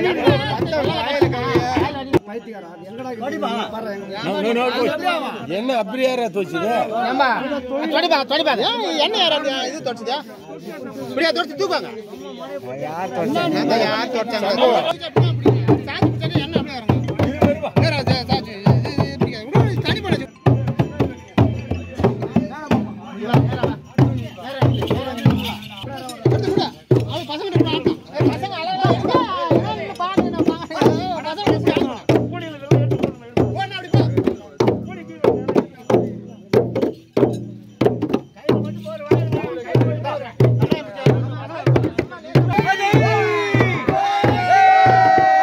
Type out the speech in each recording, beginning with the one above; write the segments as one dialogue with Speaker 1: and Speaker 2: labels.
Speaker 1: என்ன அப்படியாரா தோச்சுது
Speaker 2: ஏம்பா தொடிப்பா தொடிப்பா என்ன யார் அந்த இது தொடச்சுதா இப்படியா தொடச்சு தூக்குவாங்க யார் தொடச்சாங்க யார் தொடச்சாங்க
Speaker 3: ஏய்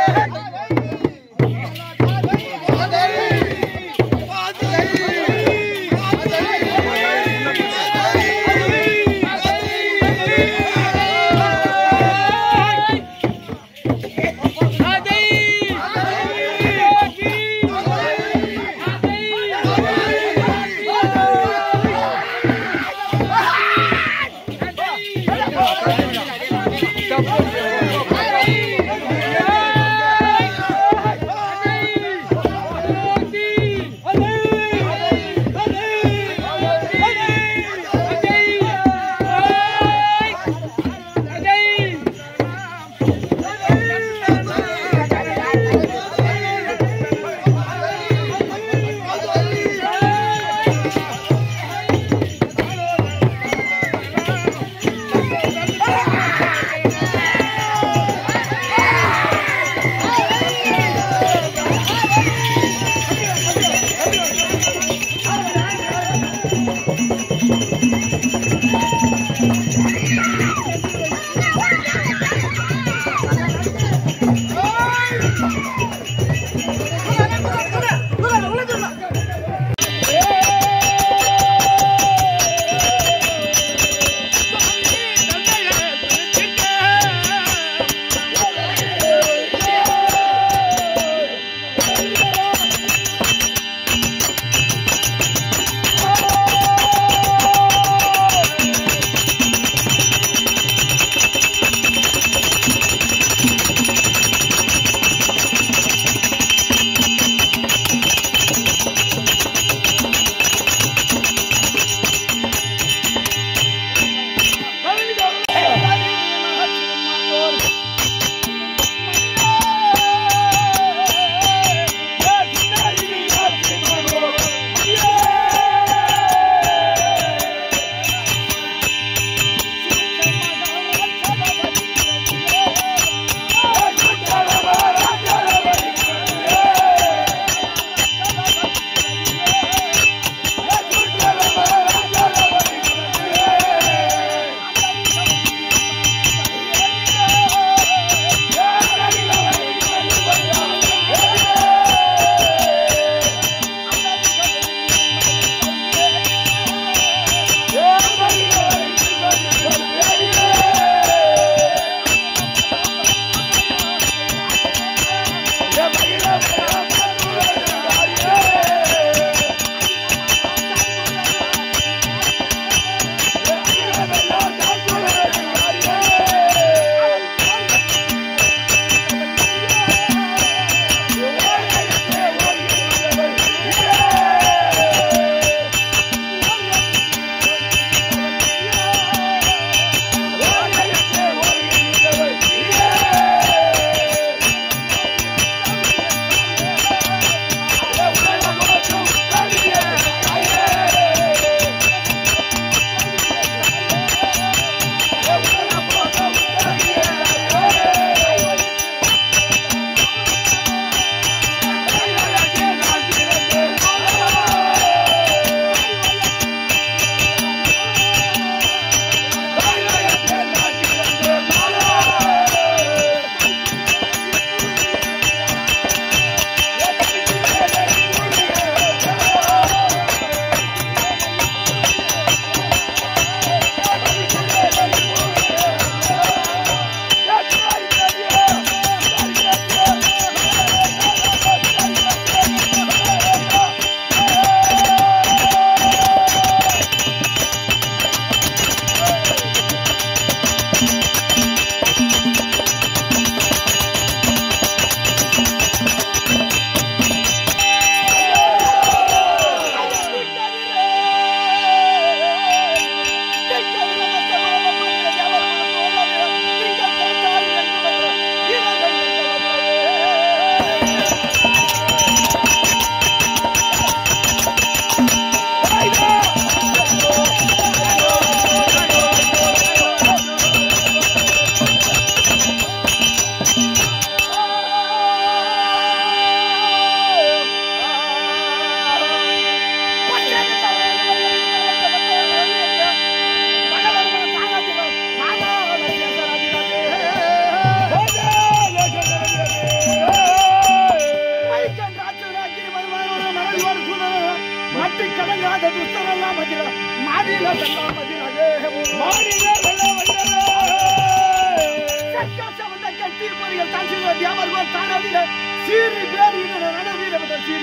Speaker 3: தீர்ப்பறிகள் தான் செய்த தியாமர்கள் தானவில சீறி பேரி ரணவீர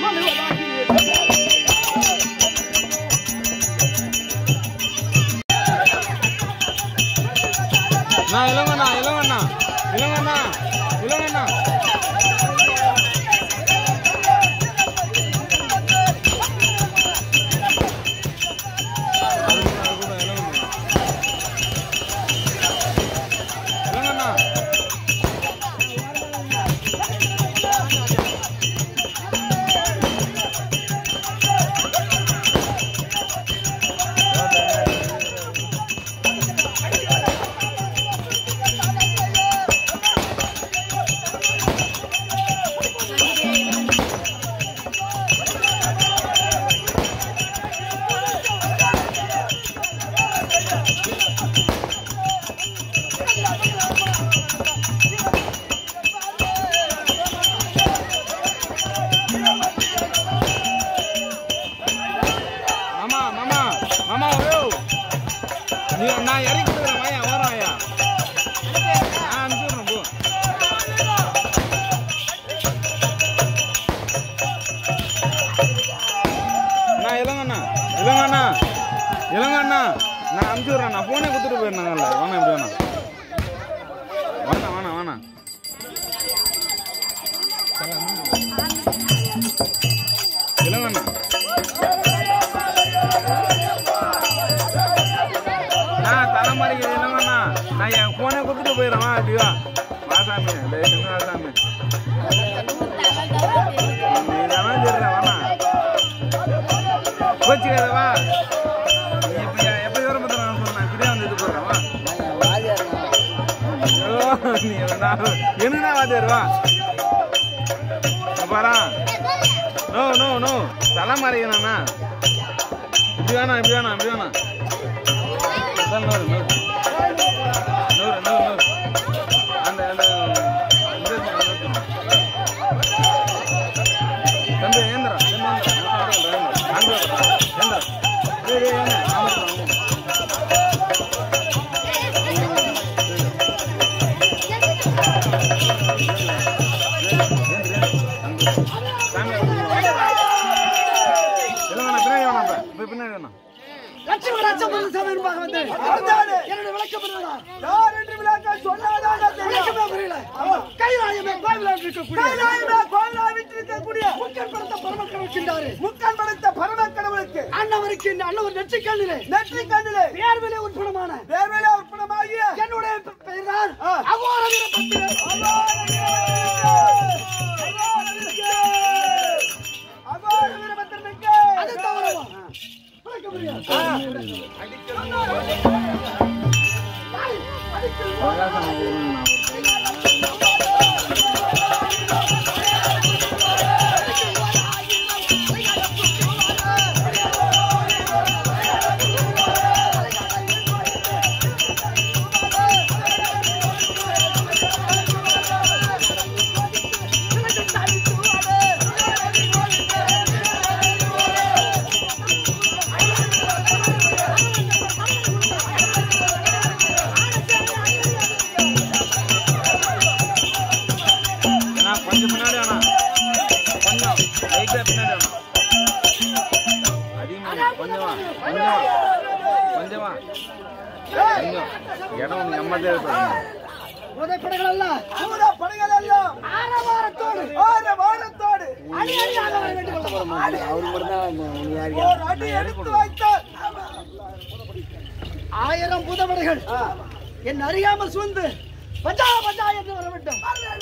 Speaker 3: சீர்வல்
Speaker 4: நான் இளங்கண்ணா இளங்கண்ணா இளங்கண்ணா இளங்கண்ணா இளங்கண்ணா மாமா மாமா மாமா ஓ நீ நான் இறக்கி கொடுக்குறேன் வாயா வரோம் ஐயா நான் அனுப்பிடுறேன் போ நான் இளங்கண்ணா இளங்கண்ணா இளங்கண்ணா நான் அனுப்பிச்சு விட்றேன் நான் ஃபோனே கொடுத்துட்டு போயிருந்தாங்கல்ல வேணாம் இப்படி வேணாம் வேணாம் வேணாம் வேணாம் இளங்கண்ணா நான் தலைமறைக்கு இல்லைங்கண்ணா நான் என் ஃபோனை கொடுத்துட்டு போயிடுறேன் வா அப்படி வா வா சாமி டேய் சின்ன வா சாமி நீ தானே சொல்ற வேணா கோச்சிக்காத வா நீ எப்ப எப்ப விவரம் பத்திரம் நான் சொல்றேன் ஃப்ரீயா வந்து இது போடுறேன் வா ஐயோ, நீ வேணா என்னண்ணா வாத்தியார் வா பாரா நோ நோ நோ தலைமறைக்கணும்ண்ணா இப்படி வேணாம் இப்படி வேணாம் இப்படி வேணாம் அதான் நூறு நூறு நூறு நூறு நூறு அந்த அந்த இந்த நூறு. தம்பி ஏந்திரா தம்பி ஏந்திரா ஏந்திரா ஏந்திரா ஏய் ஏய் ஏங்க ஆமாம் பின்னாடி வேணாம் இப்ப பின்னாடி வேணாம்
Speaker 3: லட்சுமி லட்சம் சமீபமாக வந்து என்னுடைய விளக்கம் என்னடா? யார் என்று விளக்க சொன்னாதான் விளக்கமே புரியல. கைலாயமே கோவிலாக இருக்கக்கூடிய முக்கன் படைத்த பரமக்கடவுளுக்கின்றாரு. அன்னவருக்கு இந்த அன்னவர் நெற்றிக் கண்ணிலே வேர்விலே உட்படமான என்னுடைய பெ- பெயர்தான் அகோர வீரபத்திரன். அது தவறா? விளக்க முடியாது.
Speaker 4: அண்ணா, கொஞ்சம் பின்னாடி வேணா கொஞ்சம் லைட்டா பின்னாடி வேணா அதிகமா வேணா. கொஞ்சம் வா கொஞ்சம் வா கொஞ்சம் வா கொஞ்சம் இடம் உங்க அம்மா தேவை
Speaker 3: உதைப்படைகள் அல்ல ஆரவாரத்தோடு அடி அடியாக வர வேண்டும் ஆயிரம் பூதமடைகள் என் அறியாமல் சூழ்ந்து பஜா பஜா என்று வர வேண்டும்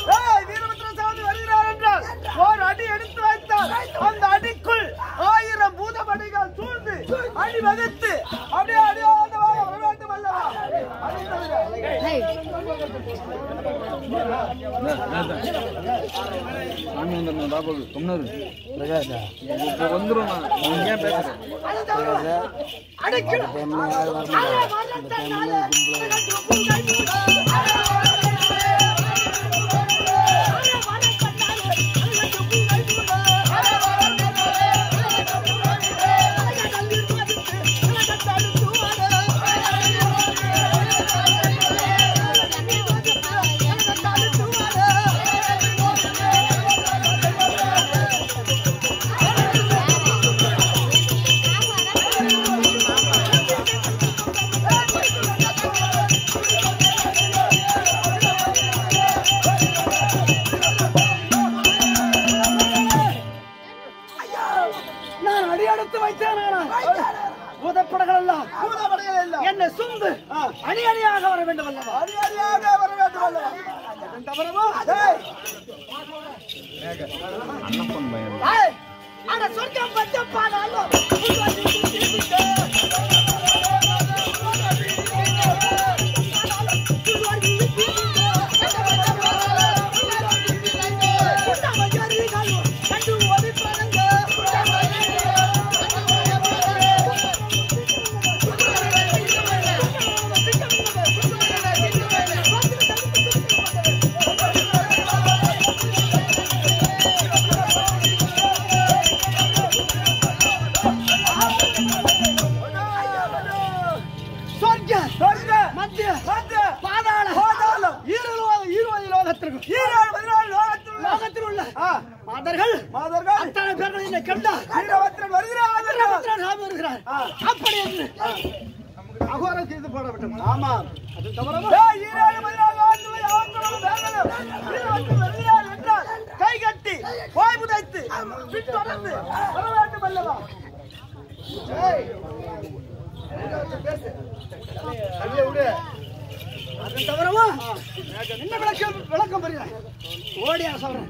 Speaker 2: அடி எடுத்து வைத்தால் அந்த அடிக்குள் ஆயிரம் பூதமடிகள் சூழ்ந்து அடி வகுத்து அப்படியே அடியோடு வர வேண்டும் அல்லவா
Speaker 4: சாமி வந்துடணும் பாப்பாக்கு சொன்னது இப்போ வந்துடும் நான் நீங்க ஏன் பேசுறேன்
Speaker 3: அது தவிர அடிக்கணும் அரை மரத்தனாலே அணி அணியாக வர வேண்டும் அல்லவா
Speaker 2: அணி அணியாக வர வேண்டும் அல்லவா
Speaker 3: அதன் தவறமா
Speaker 2: டேய்,
Speaker 4: அண்ணப்பன் பையன்
Speaker 3: ஏய், அட சொர்க்கம் பச்சை பாடாலும் சொர்க்கம்
Speaker 2: சொர்க்கம்,
Speaker 3: மத்திய
Speaker 2: மத்திய,
Speaker 3: பாதாள
Speaker 2: பாதாளம்,
Speaker 3: ஈரலோக ஈரோதி லோகத்திற்கும்
Speaker 2: ஈராறு பதினாலு லோகத்தில் உள்ள
Speaker 3: லோகத்தில் உள்ள
Speaker 2: ஆ,
Speaker 3: மாதர்கள்
Speaker 2: மாதர்கள்
Speaker 3: அத்தனை பேர்கள் என்னை கண்டார்
Speaker 2: வீரபத்ரன் வருகிறார்
Speaker 3: வீரபத்ரன் சாமி வருகிறார்
Speaker 2: ஆ.
Speaker 3: அப்படி என்று அகோரம் இது போடப்பட்டது
Speaker 2: ஆமா
Speaker 3: அது தவறமா
Speaker 2: டேய், ஈராறு பதினாலு லோகத்தில் யாவரும் வேகணும். வீரபத்ரன் வருகிறார் என்றால் கை கட்டி போய் புதைத்து பின்தொடர்ந்து வர வேண்டும் அல்லவா டேய், அப்படியே விடு.
Speaker 3: அது தவறமா என்ன விளக்கம் விளக்கம் புரியல ஓடியா சொல்றேன்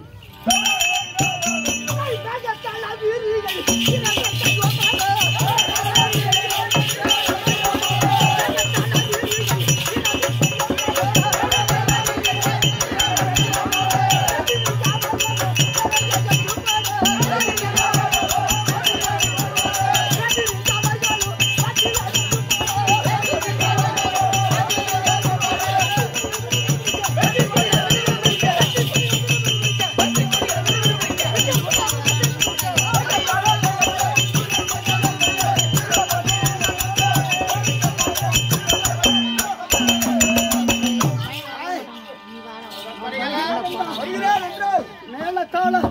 Speaker 2: வருகிறார் என்றால்
Speaker 3: மேல தாளம்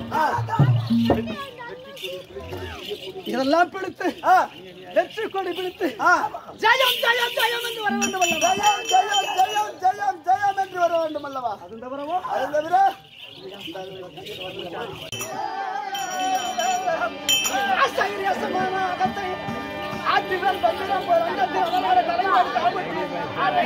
Speaker 3: இதெல்லாம் பிடித்து
Speaker 2: ஆ,
Speaker 3: வெற்றி கொடி பிடித்து
Speaker 2: ஆ,
Speaker 3: ஜெயம் ஜெயம் ஜெயம் என்று வர வேண்டும் அல்லவா
Speaker 2: ஜெயம் ஜெயம் ஜெயம் ஜெயம் ஜெயம் என்று வர வேண்டும் அல்லவா
Speaker 3: அது தவறமா
Speaker 2: அது தவிர
Speaker 3: ஆச்சரியமான அகத்தை ஆட்சிகள் பத்திரம் போல் அங்கத்தில் அவனால தலைவர் காப்பற்றி அதை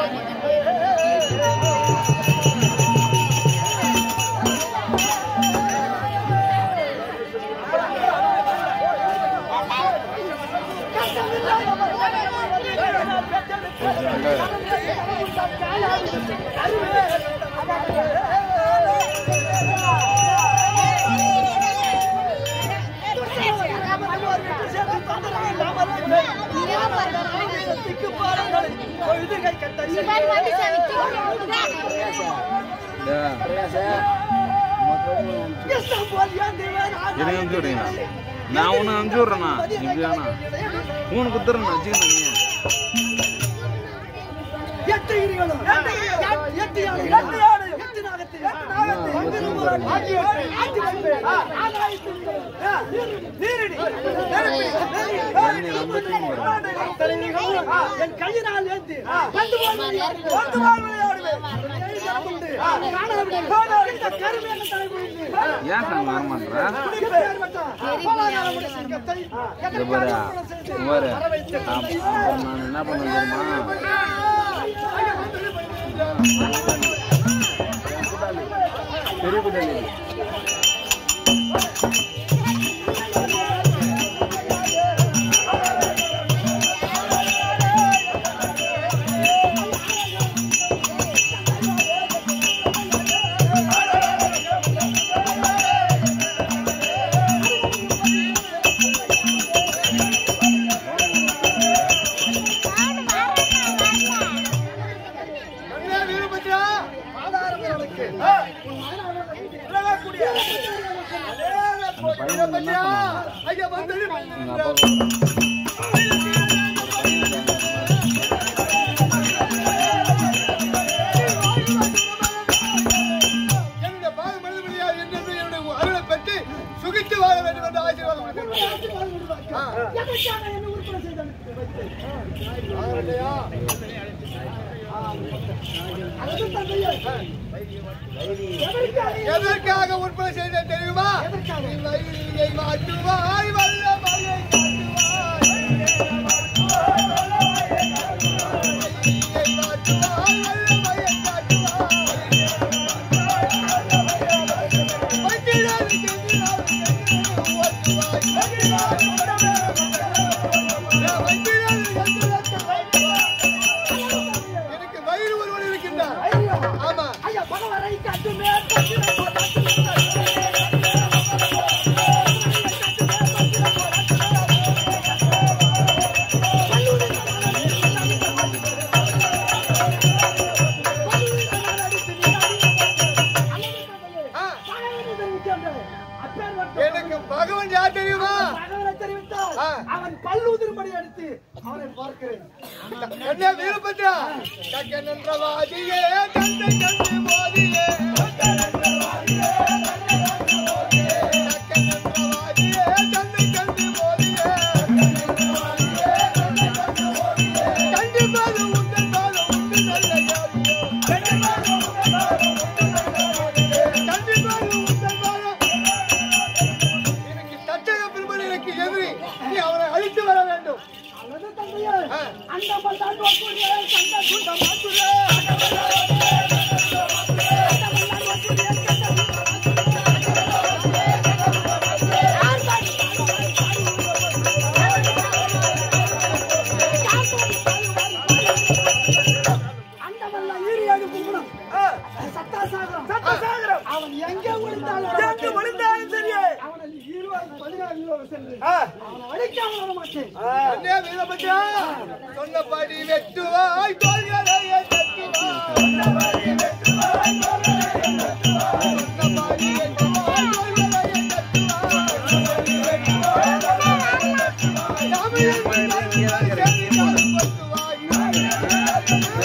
Speaker 4: எனக்கு அனுப்பிச்சு விடுறீங்களா நான் உன்னை அனுப்பிச்சு விட்றேண்ணா இப்படி வேணா மூணு குத்துறேண்ணா வச்சுக்கணும் நீ
Speaker 3: எட்டு கிரிகளும் எட்டு யானை
Speaker 2: எட்டு யானையும்,
Speaker 3: எட்டு நாகத்தை
Speaker 2: நாகத்தை,
Speaker 3: பங்கிரு போராடி,
Speaker 2: ஆட்சி வைப்பேன்.
Speaker 3: ஆட்சி வைப்பேன். ஆகாயத்தில்
Speaker 2: ஆ, நீரிடி, நெருப்பிடி,
Speaker 4: நீ ரொம்ப தூங்கி வர
Speaker 3: அத்தனை நிகழ்வும் என் கையினால் ஏந்தி பந்து போல் விளையாடுவேன்.
Speaker 2: வந்து வாழ் விளையாடுவேன்.
Speaker 3: உண்டு. காணாவிடு. இந்த கருமையான தலைமுறைக்கு
Speaker 4: ஏன் சாமி வர மாட்டேற
Speaker 3: எப்பேற்பட்ட கோலாகலமுடைய சிங்கத்தை
Speaker 4: இது பாரு இங்க பாரு அப்புறம் நான் என்ன பண்ணுவேன் தெரியுமா பெரிய குட்டாளி
Speaker 2: என்ன வீரபத்ரா? ஆதாரங்களுக்கு, ஆ, விலகக்கூடிய அநேக கோடி வீரபத்ரா, ஐயா வந்தது
Speaker 4: எங்க அப்பா
Speaker 2: என்னுடைய பாத மனிதமணியார் என்றென்று என்னுடைய அருளை பெற்று சுகித்து வாழ வேண்டும் என்று ஆசீர்வாதம் கொடுக்கிறேன். ஆ,
Speaker 3: எதற்காக என்னை உறுப்பினர் செய்தது?
Speaker 2: ஆதரலையா?
Speaker 3: அது தந்தையே. எதற்காக
Speaker 2: எதற்காக உற்பத்தி செய்த தெரியுமா நீ வயிறியை மாற்றுவாய் வல்ல மலை காட்டுவாய்
Speaker 3: எனக்கு பகவன் யார் தெரியுமா
Speaker 2: தகவலை தெரிவித்தால்
Speaker 3: ஆ.
Speaker 2: அவன் பல்லுதிரும்படி அடித்து அவனை பார்க்கிறேன்
Speaker 3: என்ன வீரபத்ரா கக்கனன்றவாதியே கந்த கந்த மோதியே கக்கனன்றவாதியே கந்த கந்த மோதியே கண்டிப்பாக உங்கள் பாதம் உண்டு நல்ல ஜாதியோ கண்டிப்பாக உங்கள் பாதம் எனக்கு தச்சக பெருமன் எனக்கு எதிரி நீ அவனை அழித்து வர வேண்டும்
Speaker 2: அல்லது தந்தையே
Speaker 3: ஆ.
Speaker 2: அந்த மல்லான் வாக்குறுதியே சந்த சுண்ட மாற்றுதே அண்டமெல்லாம் ஈரியாடு குங்குணம் சத்தாசாகரம் சத்தாசாகரம் அவன் எங்கே ஒளிந்தாலும் எங்கே ஒளிந்தாலும் சரியே அவனை இருபது பதினாறு கிலோ சென்று அவனை அழிக்காமல் விட மாட்டேன்
Speaker 3: அண்ணே வீரபத்ரா சொன்னபடி வெட்டுவாய் தோள்களையே தட்டுவாய் சொன்னபடி வெட்டுவாய் தோள்களையே தட்டுவாய் சொன்னபடி வெட்டுவாய் தோள்களையே தட்டுவாய் தமிழில் தமிழில் சேர்ந்தாலும் பத்துவாய்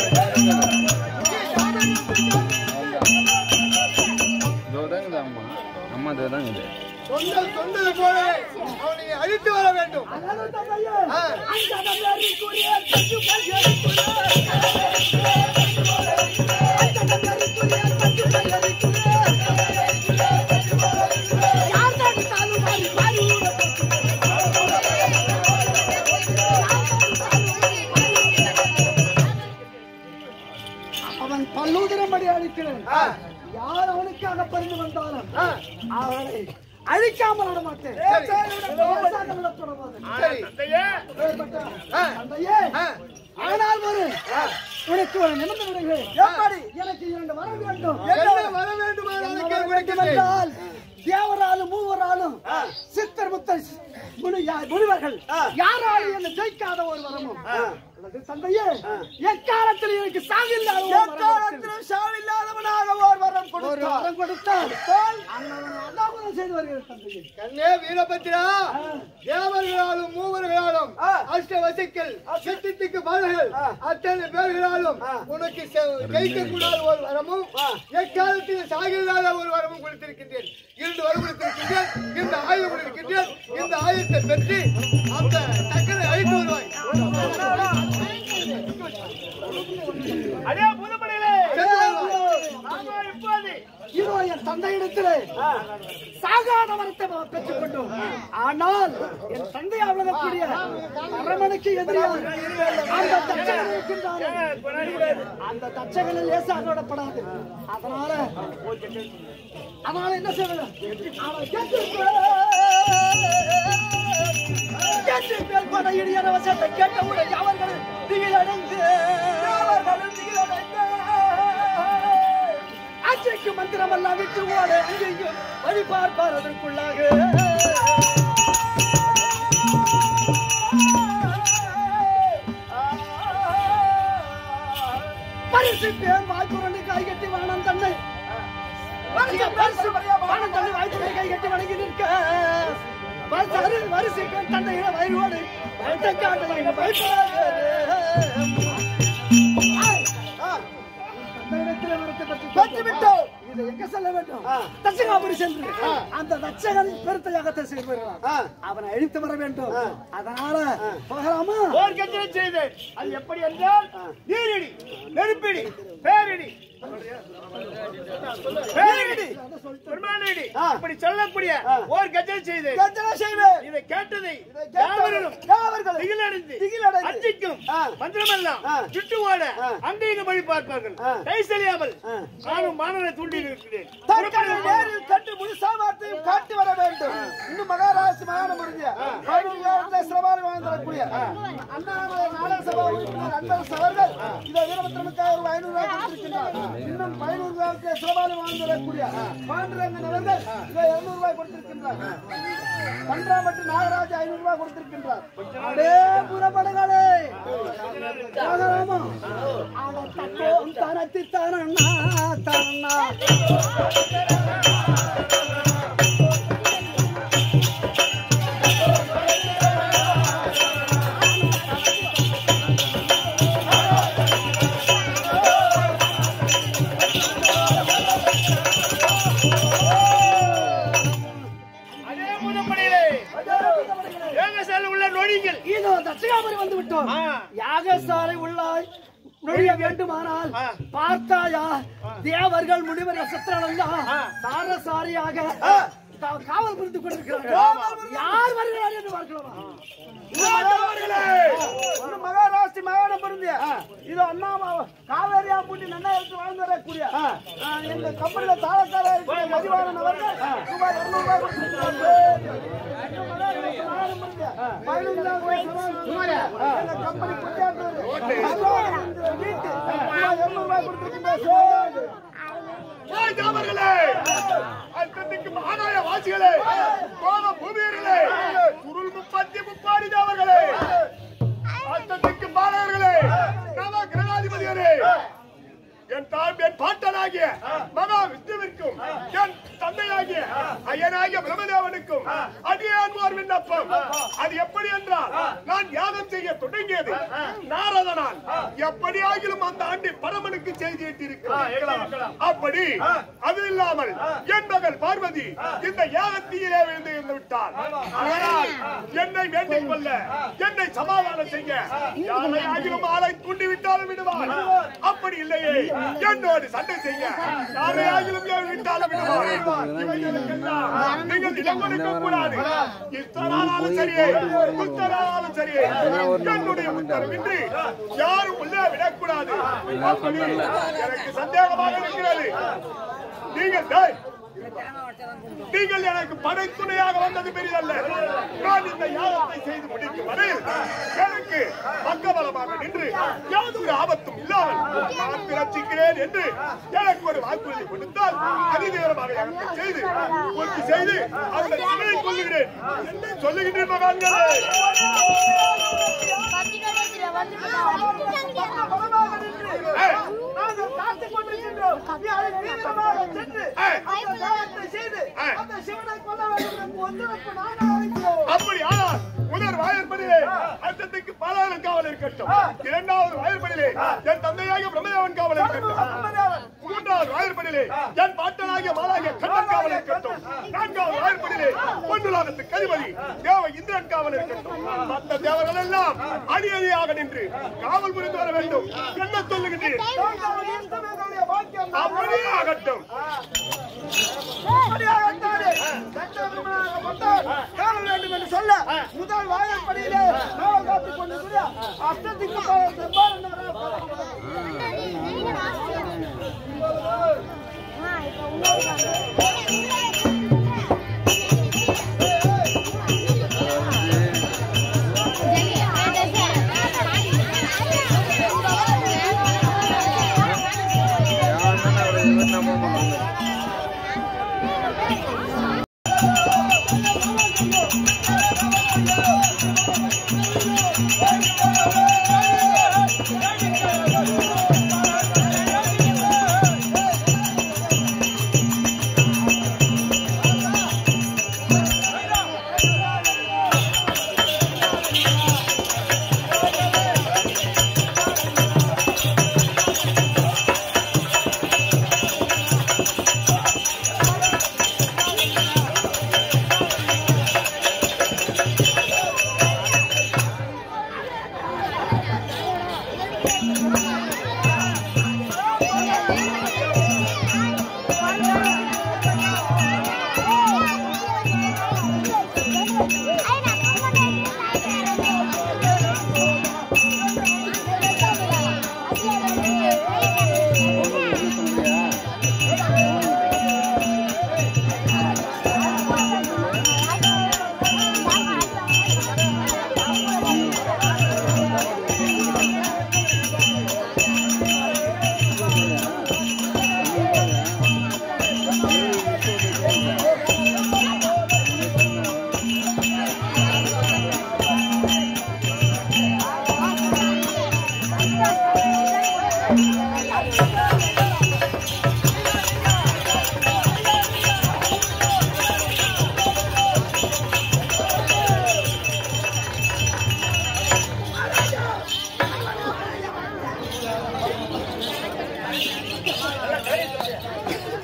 Speaker 4: இதோதாங்க அம்மா அம்மா இதோதாங்க இது
Speaker 3: சொன்னது சொன்னது போல அவனை அழித்து வர வேண்டும்
Speaker 2: அதாவது தந்தையே
Speaker 3: ஆ.
Speaker 2: அந்த நம்பியாருக்குரிய தட்டு பையனுக்குரிய அந்த நம்பியாருக்குரிய தட்டு பையனுக்குரிய யார் தடுத்தாலும் மாறி மாறி அவன் பல்லூதிரம்படி அழிக்கிறேன்
Speaker 3: ஆ.
Speaker 2: யார் அவனுக்காக பறிந்து வந்தாலும்
Speaker 3: ஆ.
Speaker 2: அவனை அழிக்காமல் விட மாட்டேன்
Speaker 3: சரி.
Speaker 2: லேசாக விடப்பட மாட்டேன்.
Speaker 3: சரி
Speaker 2: அப்படிப்பட்ட
Speaker 3: ஆ.
Speaker 2: தந்தையே,
Speaker 3: ஆ.
Speaker 2: ஆனால் ஒரு உனக்கு ஒரு நிமிடம் விடுகிறேன். எப்படி எனக்கு இரண்டு வர வேண்டும்
Speaker 3: என்ன வர வேண்டுமானாலும்
Speaker 2: என்ன
Speaker 3: கேள்
Speaker 2: வர வேண்டும்
Speaker 3: கொடுக்கிறேன்.
Speaker 2: என்றால், தேவராலும் மூவராலும் சித்தர் முத்தர் முனி யா- முனிவர்கள் யாராலும் என்ன ஜெயிக்காத ஒரு வரமும் அல்லது தந்தையே எக்காலத்தில் எனக்கு சாவில்லாத எக்காலத்திலும் சாவில்லாதவனாக ஒரு வரம் ஒரு வரம் கொடுத்தால் அண்ணவன் அண்ணாபுரம் செய்து வருகிறது தந்தையே
Speaker 3: கண்ணே வீரபத்ரா தேவர்களாலும் மூவர்களாலும் அஷ்டவசிக்கள் சித்திக்கு பாடல்கள் அத்தனை பேர்களாலும் உனக்கு ஜெயிக்க கூடாத ஒரு வரமும் எக்காலத்தில் சாகில்லாத ஒரு வரமும் கொடுத்திருக்கின்றேன் இரண்டு வரம் கொடுத்திருக்கின்றேன் இந்த ஆயுதம் கொடுத்திருக்கின்றேன் இந்த ஆயுதத்தை பெற்று அந்த டக்கரை அழித்து வருவாய்
Speaker 1: அதே புதுப்படையிலே
Speaker 3: சென்று வருவாய்.
Speaker 1: ஆமா இப்போது
Speaker 2: இதோ என் தந்தையிடத்திலே சாகாத வரத்தை பெற்றுக் கொண்டோம் ஆனால் என் தந்தை அவ்வளவுக்கூடிய அரமனைக்கு எதிராக அந்த தச்சகன் இருக்கின்றானே, அந்த தச்சகனில் லேசாக விடப்படாது அதனால அதனால என்ன செய்வது அவன் கேட்டிருப்பான். கேட்டிருப்பான் பல இடியான வசத்தை கேட்டவுடன் அவர்கள் திகிலடைந்து அவர்களும் திகிலடைந்து அச்சைக்கு மந்திரம் எல்லாம் விட்டு ஓட அங்கேயும் வழி பார்ப்பார் அதற்குள்ளாக பரிசு பேர் வாய்ப்புரண்டு கை கட்டி வானம் தன்னை பரிசு பரிசு வானம் தன்னை வாய்ப்பு கை கட்டி வணங்கி நிற்க வரிசை வரிசை தன்னை வயிறோடு வயிற்றை காட்டலை பயப்படாது பெற்று விட்டோம் இதை எங்க செல்ல வேண்டும் தச்சகாபுரி சென்று அந்த தச்சகன் பெருத்த யாகத்தை செய்து வருகிறான் அவனை அழித்து வர வேண்டும் அதனால போகலாமா
Speaker 1: போர் கட்டளை செய்தேன் அது எப்படி என்றால் நீரிடி நெருப்பிடி பேரிடி பேரிடி பெருமானிடி இப்படி சொல்லக்கூடிய ஓர் கட்டளை செய்தேன்
Speaker 2: கட்டளை செய்வேன்
Speaker 1: இதை கேட்டதை
Speaker 2: கேட்டவர்கள்
Speaker 1: யாவரும்
Speaker 2: யாவர்களும்
Speaker 1: திகிலடைந்து
Speaker 2: திகிலடைந்து
Speaker 1: அஞ்சிக்கும்
Speaker 2: ஆ.
Speaker 1: மந்திரமெல்லாம்
Speaker 2: ஆ.
Speaker 1: சுட்டு ஓட அங்கேயும் வழி பார்ப்பார்கள்
Speaker 2: ஆ.
Speaker 1: கை செழியாமல் நானும் மாணவனை தூண்டி இருக்கிறேன்
Speaker 2: தற்கொலை நேரில் கண்டு முழு சாமர்த்தியம் காட்டி வர வேண்டும் இன்னும் மகாராசி மகான முடிஞ்ச சிரமாரி வாழ்ந்திடக்கூடிய அண்ணாமலை நாடக சபா உறுப்பினர் அன்பரசு அவர்கள் இந்த வீரபத்திரமுக்காக ஒரு ஐநூறு ரூபாய் கொடுத்திருக்கின்றார் இன்னும் ஐநூறு ரூபாய்க்கு சிரமாரி வாழ்ந்திடக்கூடிய பாண்டுரங்கன் அவர்கள் இதை இருநூறு ரூபாய் கொடுத்திருக்கின்றார் பன்றாமட்டு நாகராஜ் ஐநூறு ரூபாய் கொடுத்திருக்கின்றார் அடே புறப்படுகளே ராமராமா அவன் தத்தோம் தனத்தி தரணா தரணா வணக்கம் யாகசாலை உள்ளாய் நுழைய வேண்டுமானால் பார்த்தாயா தேவர்கள் முனிவர் நட்சத்திரங்களா சாரசாரியாக கா- காவல் புரிந்து கொண்டிருக்கிறார்கள் யார் வருகிறார் என்று பார்க்கலாமா ஒரு மகாராஷ்டிர மாகாணம் பொருந்திய இது அண்ணாமா காவேரியா பூட்டி நன்னா எடுத்து வாழ்ந்து வரக்கூடிய ஆ, எங்க கம்பெனில தாளக்காரா இருக்கிற மதிவாணன் அவர்கள் ரூபாய் இருநூறு ரூபாய் கொடுத்திருக்கிறார்கள். எங்க மகாராஷ்டிர மாகாணம் பொருந்திய பதினைந்தாம் வயசு எங்க கம்பெனி குட்டியாட்டவர் மதிவாணன் இந்த வீட்டு ரூபாய் இருநூறு ரூபாய் கொடுத்திருக்கின்றார்கள்.
Speaker 1: அவர்களே அத்தத்துக்கு ஆதாய வாசிகளே கோப பூமியர்களே சுருள் முப்பத்தி முப்பாடி அவர்களே அத்தத்துக்கு பாலகர்களே நவ கிரகாதிபதியரே என் தாய் என் பாட்டனாகிய மகா விஷ்ணுவிற்கும் என் தந்தையாகிய ஐயனாகிய பிரம்மதேவனுக்கும் அடியான்மார் விண்ணப்பம் அது எப்படி என்றால் நான் யாகம் செய்ய தொடங்கியது நாரதனால் எப்படி ஆகிலும் அந்த ஆண்டில் பரமனுக்கு செய்தி எட்டியிருக்கிறேன் அப்படி அது இல்லாமல் என் மகள் பார்வதி இந்த யாகத்திலே விழுந்து இருந்து விட்டார் அதனால் என்னை வேண்டிக் கொள்ள என்னை சமாதானம் செய்ய யாரை ஆகிலும் ஆளை தூண்டி விட்டாலும் விடுவார் அப்படி இல்லையே என்னோடு சண்டை செய்ய யாரை ஆகிலும் ஏன் விட்டாலும் விடுவார் இவைகளுக்கெல்லாம் நீங்கள் இடம் கொடுக்க கூடாது இஸ்தரானாலும் சரியே புத்தரானாலும் சரியே என்னுடைய உத்தரவின்றி யாரும் உள்ளே விடக்கூடாது அப்படி எனக்கு சந்தேகமாக இருக்கிறது நீங்கள் டேய், நீங்கள் எனக்கு படைத்துணையாக வந்தது பெரியதல்ல நான் இந்த யாகத்தை செய்து முடிக்கும் வரை எனக்கு பக்கபலமாக நின்று யாதொரு ஆபத்தும் இல்லாமல் நான் பிறச்சிக்கிறேன் என்று எனக்கு ஒரு வாக்குறுதி கொடுத்தால் அதிதீவிரமாக யாகத்தை செய்து பூர்த்தி செய்து அவர்களை சிறையை கொள்ளுகிறேன் என்று சொல்லுகின்றேன் மகான்களே
Speaker 2: பலமாக நின்று நாங்கள் காத்துக் கொண்டிருக்கின்றோம். நீ அதை தீவிரமாக சென்று அந்த யாகத்தை செய்து அந்த சிவனை கொல்ல வேண்டும் என்று ஒத்துழைப்பு நாங்கள் அளிக்கிறோம்.
Speaker 1: அப்படி ஆனால் முதல் வாயற்படியிலே அர்த்தத்துக்கு பாலாளன் காவல் இருக்கட்டும் இரண்டாவது வாயற்படியிலே என் தந்தையாகிய பிரம்மதேவன் காவல் இருக்கட்டும் மூன்றாவது வாயற்படியிலே என் பாட்டனாகிய மாலாகிய கண்ணன் காவல் இருக்கட்டும் நான்காவது வாயற்படியிலே பொன்னுலாகத்து கதிபதி தேவ இந்திரன் காவல் இருக்கட்டும் மற்ற தேவர்கள் எல்லாம் அணி அணியாக நின்று காவல் புரிந்து வர வேண்டும் என்ன சொல்லுகின்றீர்
Speaker 2: நாங்கள் இஷ்டம் எங்களுடைய பாக்கியம்
Speaker 1: அப்படியே ஆகட்டும்
Speaker 2: அப்படியாகத்தானே தண்டபெருமானாகப்பட்டார் காவல் வேண்டும் என்று சொல்ல முதல் வாயற்படியிலே காவல் காத்துக் கொண்டிருக்கிற அஷ்டதிக்கு செவ்வாறு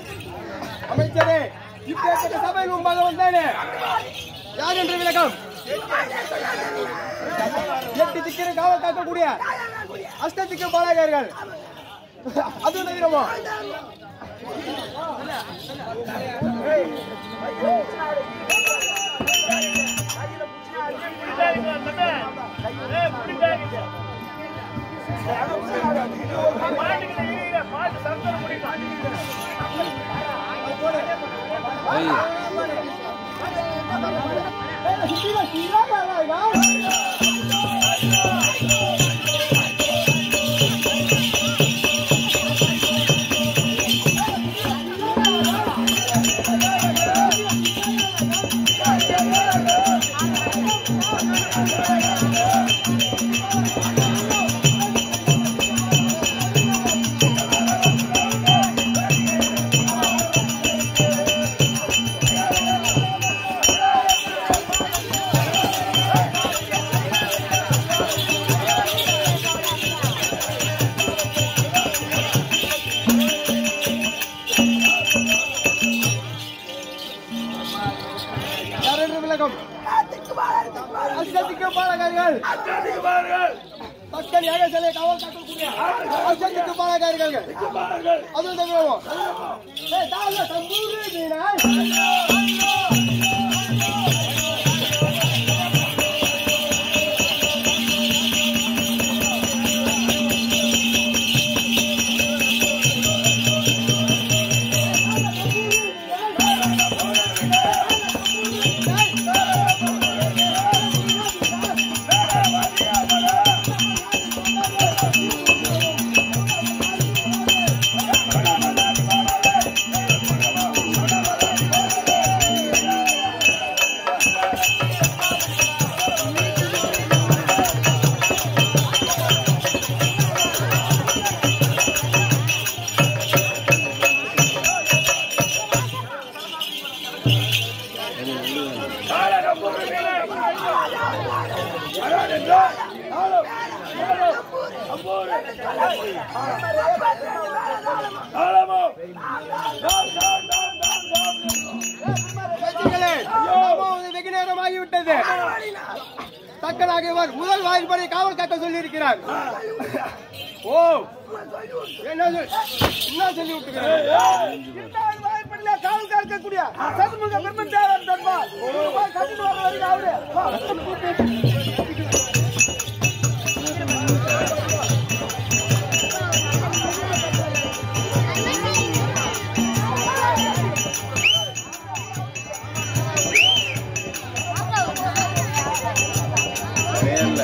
Speaker 3: அமைச்சரே இப்பேற்பட்ட சபை முன்பாக வந்தானே யார் என்று விளக்கம்
Speaker 2: எட்டு திக்கிற காவல் காக்கக்கூடிய அஷ்ட திக்கு பாலகர்கள் அது நவீனமோ
Speaker 4: ஐய்
Speaker 2: யாரென்று விளக்கம் அஷ்டதிக்கு பாலகர்கள் மக்கள் ஏக சிலை காவல் காக்கக்கூடிய அஷ்டதிக்கு பாலகர்கள் அது நவீனமோ ஏய், தாங்க, தம்பூரு வீணாய். வெற்றிகளே, நாமாவது வெகு நேரமாகிவிட்டது தக்கனாகியவர் முதல் வாய்ப்படி காவல் காக்க சொல்லியிருக்கிறார் ஓ என்ன சொல்- என்ன சொல்லி விட்டுக்கிறார் இரண்டாவது வாய்ப்படியில காவல் காக்கக்கூடிய சதுமுக பெருமந்தேவன் தன்பால் போய் கட்டிட்டு வர வரைக்கும் அவரு வா, கூப்பிட்டு.
Speaker 4: வேலை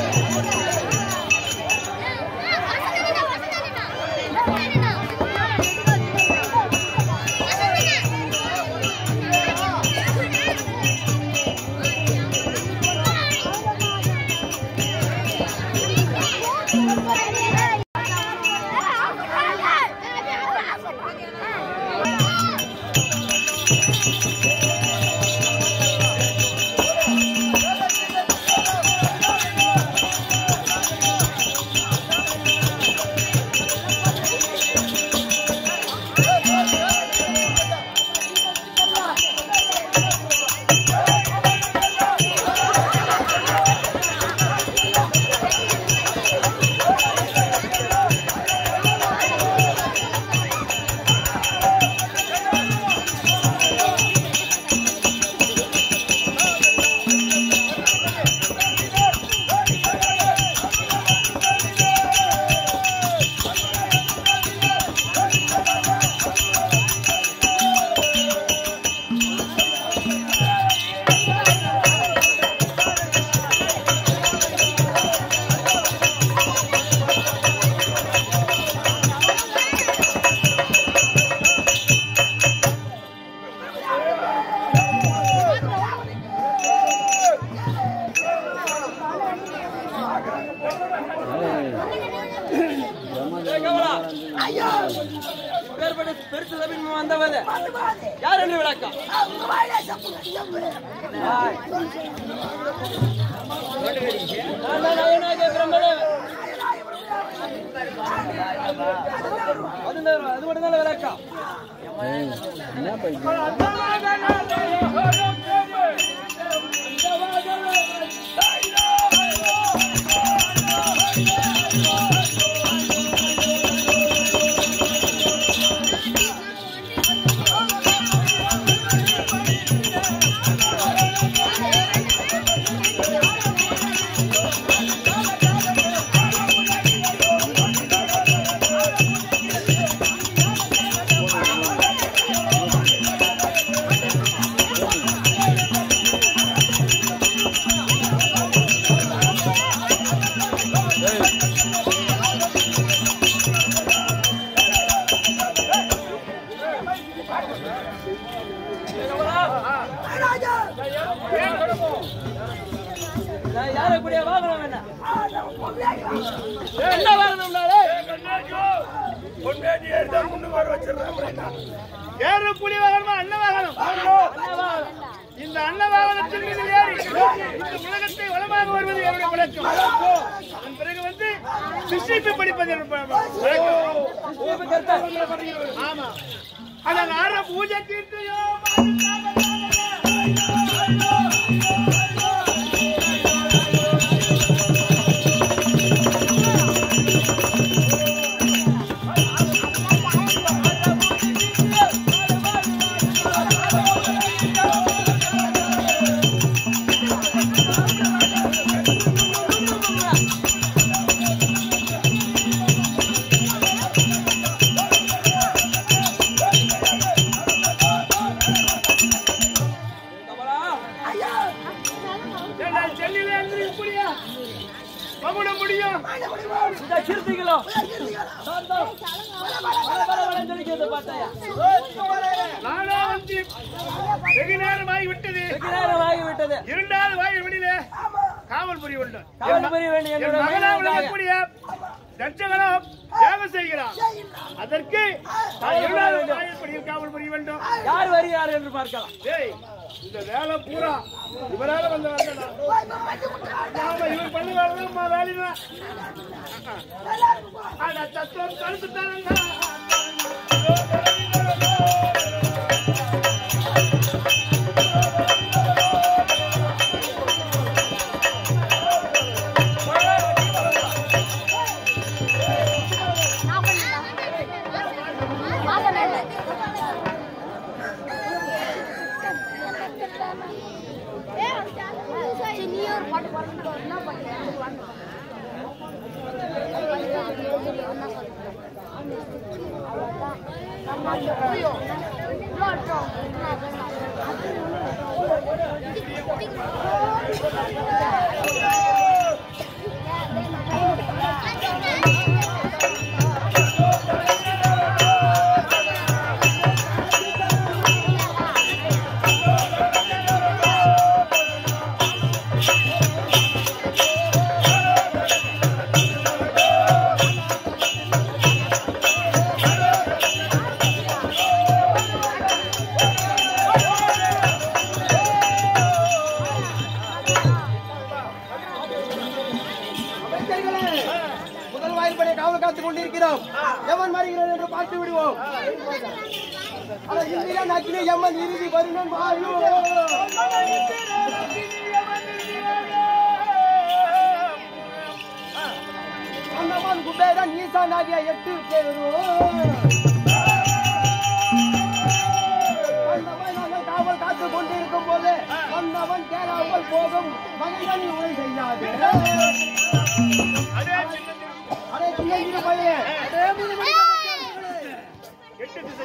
Speaker 5: பேர்பட்ட பெருசு சபையின் வந்தவது யார் என்று விளக்கம் ஆய். நான் தான் அயனாகிய பிரம்மதேவன். அது தான் அது மட்டும் தான் விளக்கம்
Speaker 4: என்ன பைத்தியம்
Speaker 5: நான் யாரை கூடிய வாகனம் என்ன என்ன வாகனம்னாலே
Speaker 1: ஏறு புலி வாகனமா அன்ன வாகனம் இந்த அன்ன வாகனத்தின் மீது ஏறி இந்த உலகத்தை வளமாக வருவது என்னுடைய பழக்கம் அதன் பிறகு வந்து சிசிபி படிப்பது என்னுடைய பழக்கம் ஆமா ஆனா நார பூஜை தீர்த்தையோ செல்லில இருந்து இப்படியா மகுட முடியும்
Speaker 5: இந்த கீர்த்திகளும் சாந்தம் வர வர வர தெளிக்கிறது பார்த்தாயா
Speaker 1: நானா வந்து வெகு நேரம் ஆகிவிட்டது
Speaker 5: வெகு நேரம் ஆகிவிட்டது
Speaker 1: இரண்டாவது வாயில் வெளியில காவல் புரிய வேண்டும்
Speaker 5: காவல் புரிய வேண்டிய
Speaker 1: என்
Speaker 5: என்னுடைய
Speaker 1: மகனா
Speaker 5: மகனுக்காக.
Speaker 1: விளங்கக்கூடிய தட்சகனும் தியாகம் செய்கிறான் அதற்கு நான் இரண்டாவது வாயில் படியில் காவல் புரிய வேண்டும்
Speaker 5: யார் வருகிறார் என்று பார்க்கலாம்
Speaker 1: டேய் இந்த வேலை பூரா இவரால வந்த வேலை ஆமா இவர் பண்ண வேலை வேலைதான் ஆனா தத்துவம் கருத்து
Speaker 6: நீ ஒரு பாட்டு பாடுறது என்ன பண்ணுறேன்
Speaker 2: முதல் வாயில் படைய காவல் காத்துக் கொண்டிருக்கிறோம் எவன் மறுகிறது என்று பார்த்து விடுவோம் ஆனால் இந்தியா நாட்டிலே எம்மன் இறுதி வருணன் வாயு அந்தமான் குபேரன் ஈசான் ஆகிய எட்டு பேரும் அந்தமான் நாங்கள் காவல் காத்துக் கொண்டிருக்கும் போது வந்தவன் கேளாமல் போகும் மகன் உரை செய்யாது
Speaker 1: அதே சின்ன
Speaker 2: அடே சின்ன பையன் அடே மூணு மணி
Speaker 1: எட்டு திசை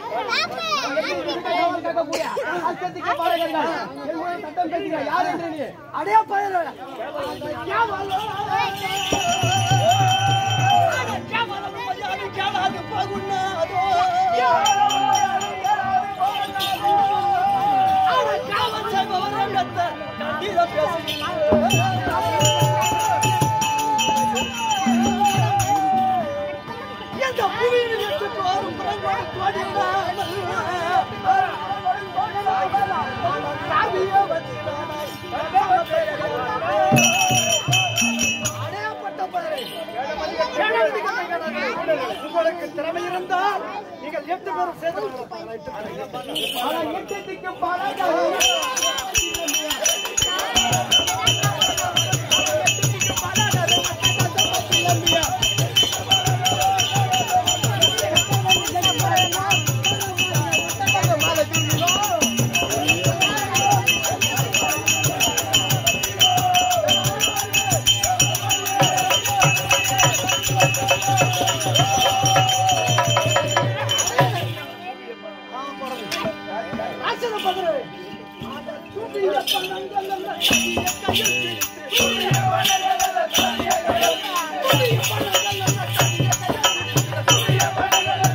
Speaker 2: உங்களுக்கு திறமை இருந்தால் நீங்கள் எட்டு பேரும் சேர்ந்து ஆனால் எட்டு பல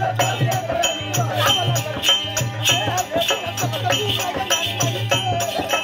Speaker 6: Thank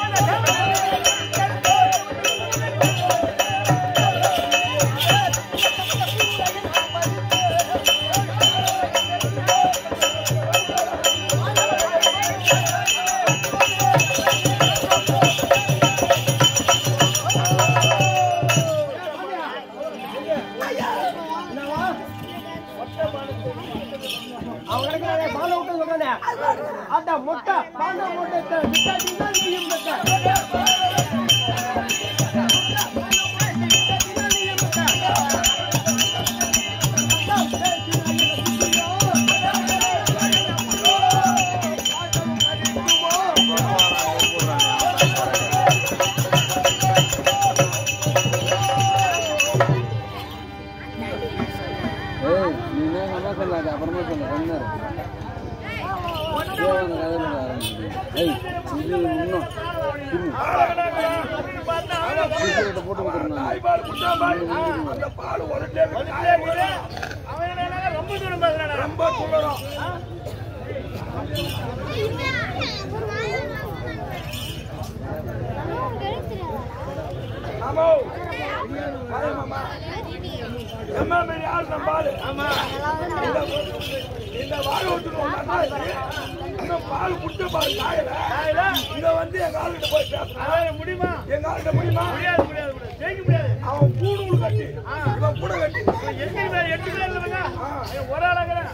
Speaker 4: ஏய் நீ என்ன சொன்னா சொல்லாத அப்புறமா சொல்ல கொஞ்ச நேரம் தேவன கதையில ஆரம்பிச்சு ஏய் இது இன்னும் திரும்ப போட்டு கொடுத்துருந்தாங்க
Speaker 1: தாய்பால் குடிச்சா அந்த பால் உடனே விட்டு
Speaker 3: ரொம்ப தூரம் பேசுறானே
Speaker 1: ரொம்ப துள்ளணும் ஆமா எம்மா மேல யார் நம்பாது ஆமா இந்த வாழை விட்டு இந்த பால் குடிச்ச பால் காயல இத வந்து எங்க ஆளுகிட்ட போய் பேசுறேன்
Speaker 3: முடியுமா
Speaker 1: எங்க ஆளுகிட்ட முடியுமா
Speaker 3: முடியாது முடியாது முடியாது ஜெயிக்க முடியாது
Speaker 1: அவன் கூடு கட்டி இவன் கூட கட்டி
Speaker 3: எட்டு பேர் எட்டு பேர் இல்லைங்க ஒரு ஆளாகிறேன்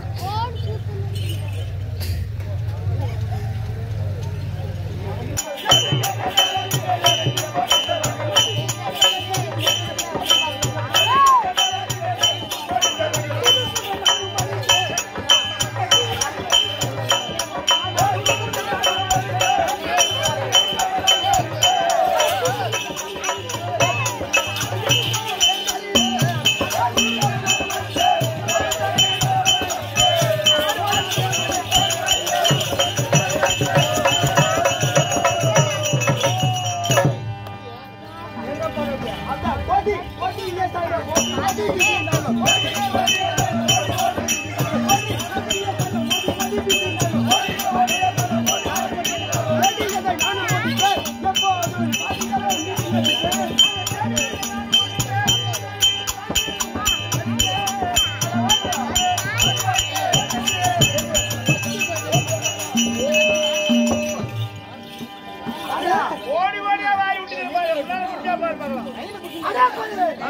Speaker 3: ஓடி ஓடியா வாய் விட்டு பாரு உள்ளார முடிஞ்சா பாரு பார்க்கலாம்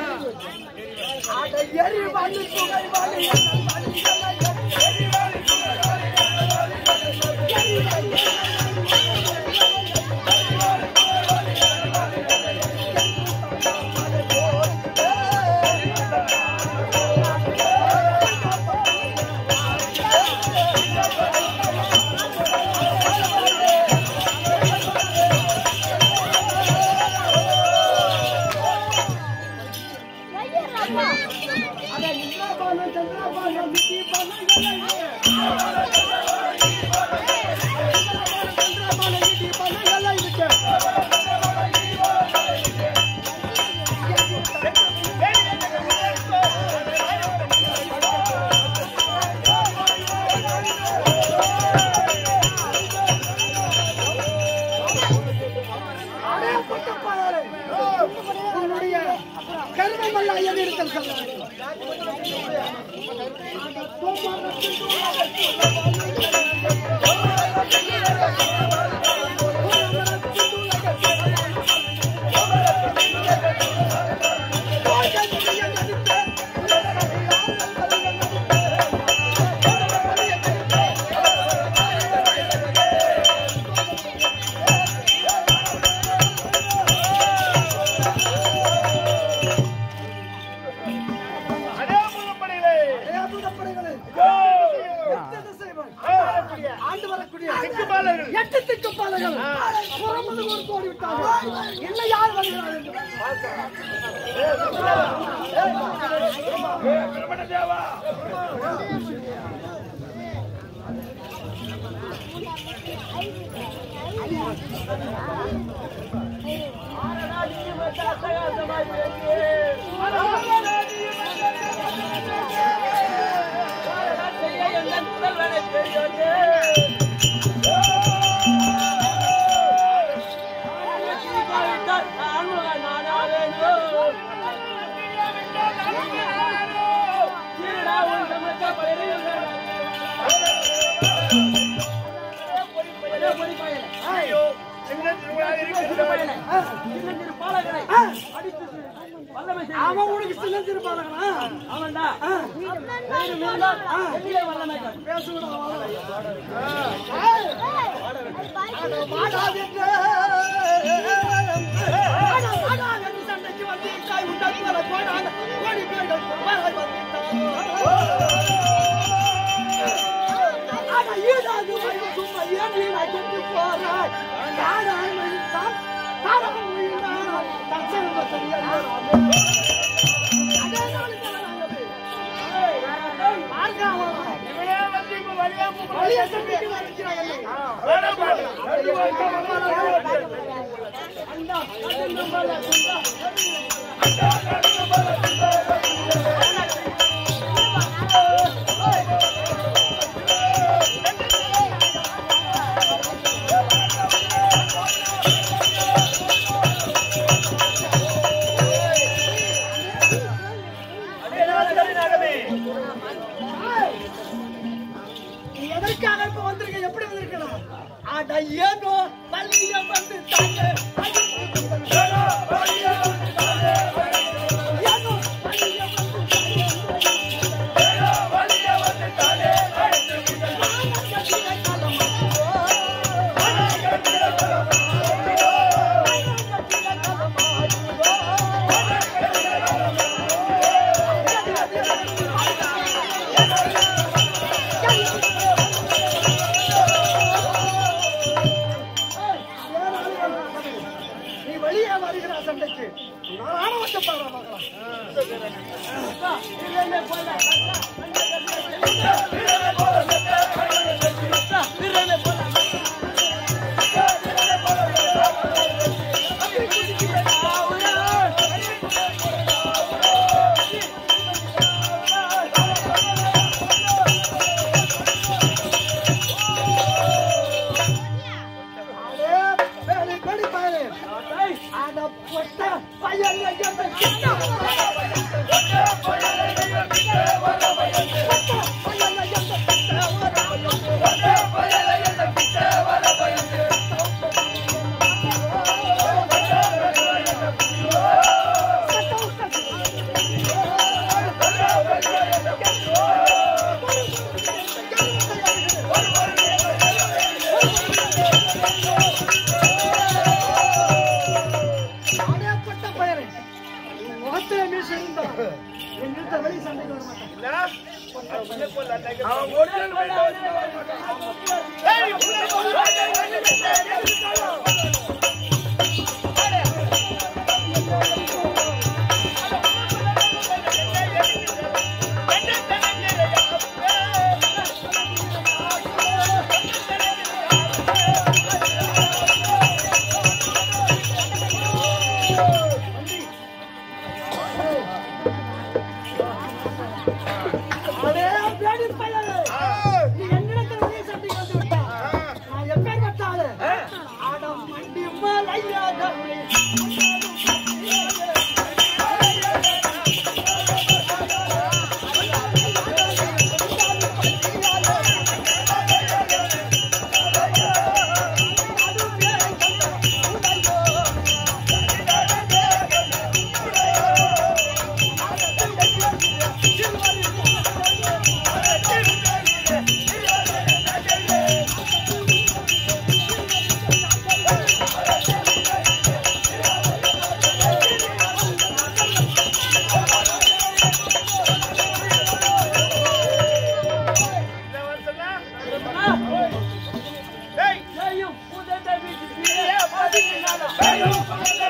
Speaker 2: கருமமல்ல ஐயன் இருத்தல் சொல்ல
Speaker 3: அதே முழுப்படையிலே
Speaker 2: ஆண்டு வரக்கூடிய
Speaker 3: திக்குமாலர்கள்
Speaker 2: எட்டு திக்குப்பாளர்கள் புறமுது ஒரு கோடி விட்டார்கள் இன்னும் யார் வருகிறார்கள் என்று அவன் உனக்கு சின்ன திருப்பாளர்களா
Speaker 5: அவன்டா பேசுடா
Speaker 1: இவனே வந்து இப்ப வழியா கூப்பிடுறான். வேணாம் பாரு. ரெண்டு வருஷம் வந்தாலும்
Speaker 2: எதற்காக இப்ப வந்திருக்க எப்படி வந்திருக்கணும் அட ஏதோ பள்ளியம் வந்து தாங்க ஏதோ பள்ளியம் வந்து நீ வெளியே வருகிற சண்டைக்கு நான் ஆணவத்தை பாரு பார்க்கலாம் அடே, வேலை படி பாரு. அட பொட்ட பையன் எங்க கிட்ட அடே பொட்ட பையனே. உன் முகத்துல மீசை இருந்தா, என்கிட்ட வெளிய சண்டைக்கு வர மாட்டேன்.
Speaker 1: அவன் ஒரிஜினல் போயிட்டு ஏய், உள்ள போ.
Speaker 2: அடே பிளேடி பையனே. நீ என்னிடத்தில் வெளிய சண்டைக்கு வந்து விட்டாய். நான் எப்பேற்பட்ட ஆளு? அட மண்டி மலையாதவளே.
Speaker 1: இந்த வருஷம்லாம் ஏய்,
Speaker 5: ஏயும் புதத்தை வீட்டு
Speaker 1: ஏய், பாத்தீங்களா?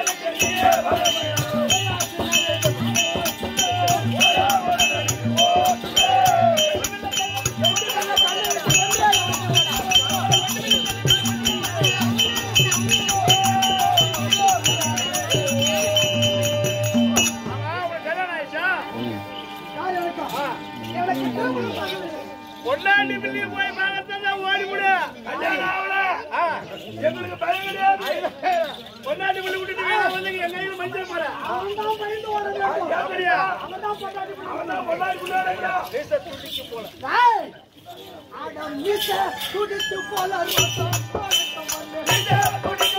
Speaker 1: ஆமா, உனக்கு கல்யாணம் ஆயிடுச்சா?
Speaker 2: யார் எனக்கா? எனக்கு திருமணம் ஆகவில்லை.
Speaker 1: பொண்டாட்டி பிள்ளைய போய் பார்க்கறதுதான் ஓடி விடு. கல்யாணம் ஆகல. ஆ, எங்களுக்கு பயம் கிடையாது. பொண்டாட்டி பிள்ளை விட்டுட்டு வீட்டுல வந்து எங்க கையில மஞ்சள் போற.
Speaker 2: அவன்தான் பயந்து ஓட வேண்டும்.
Speaker 1: யாருடைய?
Speaker 2: அவன்தான் பொண்டாட்டி பிள்ளை.
Speaker 1: அவன்தான் பொண்டாட்டி பிள்ளை இருக்கிறா. வீச துடிக்கு போல.
Speaker 2: டேய், அட மீசை துடித்து போல ரோசம் போடட்டும் வந்து.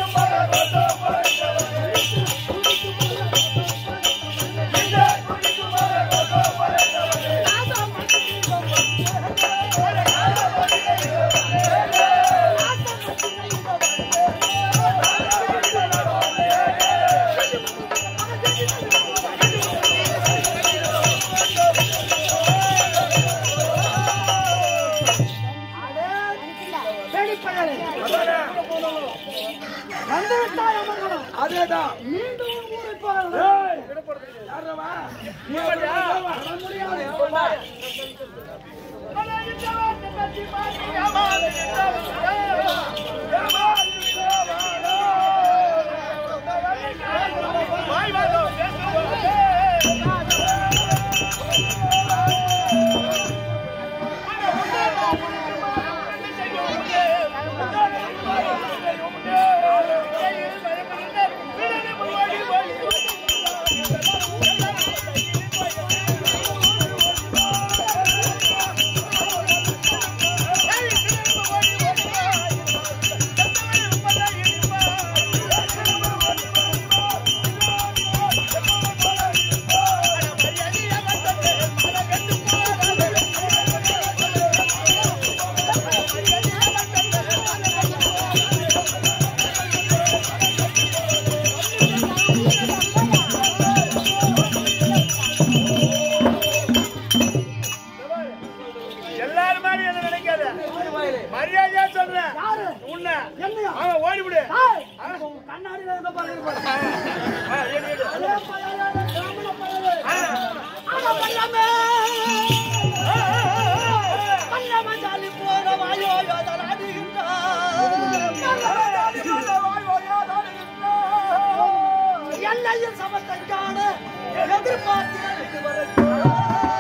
Speaker 2: ராசா மட்டும் வந்து விட்டாய் அமர்கணம்
Speaker 3: அதேதான்
Speaker 2: மீண்டும் ஊரை போகலாம் யாரவா? நீ வர முடியாது.
Speaker 1: எல்லாரும் மாதிரி என்ன நினைக்காத மரியாதையா சொல்றேன் உன்னை
Speaker 2: என்னையா?
Speaker 1: அவன் ஓடிவிடு
Speaker 2: ஏய், உன் கண்ணாடியில இருக்க பாருங்க பாரு.
Speaker 1: ஆ, ஏறு, ஏறு.
Speaker 2: அதே பயலே, கிராமல பயலே. ஆமா, பல்லமே. பல்லம ஜாலி போற வாயோ யோதனாடுகின்றார். பல்லம ஜாலி போற வாயோ யோதனாடுகின்றார். எல்லையில் சமத்தை காண எதிர்பார்த்து நின்று வருகிறார்.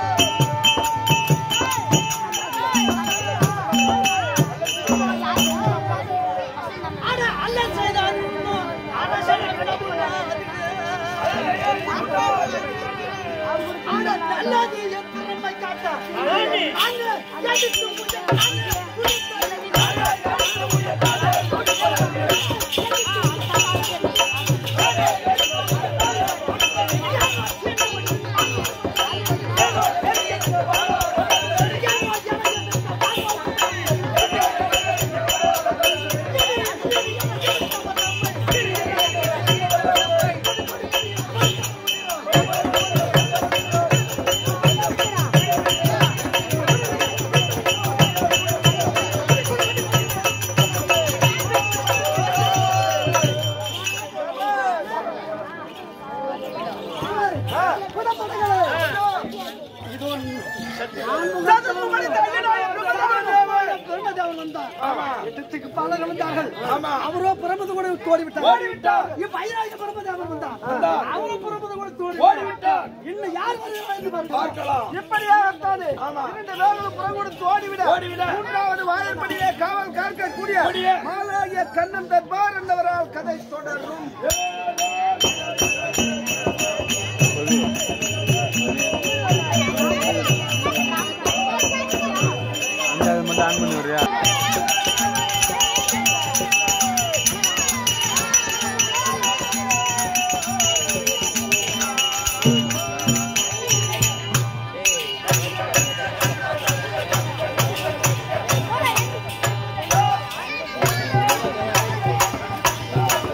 Speaker 2: அட அல்ல செய்தான் இன்னும் அரசன விடமுடாது. அட நல்லது என் திறமை காட்ட அங்க எதிர்த்து முடி- பிரம்மதேவன் வந்தார். எட்டத்துக்கு பலர் வந்தார்கள். அவரோ பிரம்மத கூட ஓடிவிட்டார். இப்ப ஐயாயிரம் பிரம்மதேவன் வந்தார். அவரும் பிரம்மத கூட ஓடிவிட்டார். இன்னும் யார் வருகிறார்கள் என்று பார்க்கலாம். இப்படியாகத்தானே இரண்டு பேர்களும் புறம் கொடுத்து ஓடிவிட மூன்றாவது வாயிற்படியிலே காவல் காக்கக்கூடிய மாலாகிய கண்ணன் தர்பார் என்பவரால் கதை தொடரும்
Speaker 4: அந்த அது மட்டும் ஆன் பண்ணி விடுறியா
Speaker 6: Hey!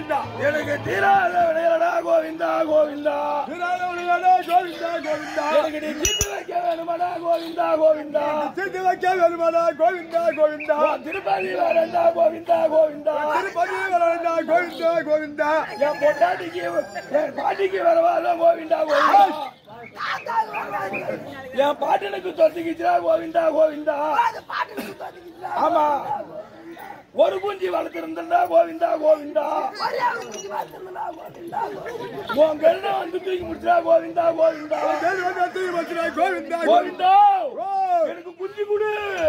Speaker 1: கோவிந்தா எனக்கு தீராத விளையாடா கோவிந்தா கோவிந்தா தீராத விளையாடா கோவிந்தா கோவிந்தா எனக்கு நீ தீர்த்து வைக்க வேணுமாடா கோவிந்தா கோவிந்தா தீர்த்து வைக்க வேணுமாடா கோவிந்தா கோவிந்தா திருப்பதி வரண்டா கோவிந்தா கோவிந்தா திருப்பதி வரண்டா கோவிந்தா கோவிந்தா என் பொண்டாட்டிக்கு என் பாட்டிக்கு வரவாதா கோவிந்தா கோவிந்தா என் பாட்டனுக்கு தொத்திக்கிச்சா கோவிந்தா கோவிந்தா ஆமா ஒரு குஞ்சு வளர்த்திருந்தா கோவிந்தா கோவிந்தா உன் கருணை வந்து தூக்கி முடிச்சா கோவிந்தா கோவிந்தா தூக்கி முடிச்சா கோவிந்தா கோவிந்தா எனக்கு குஞ்சு கொடு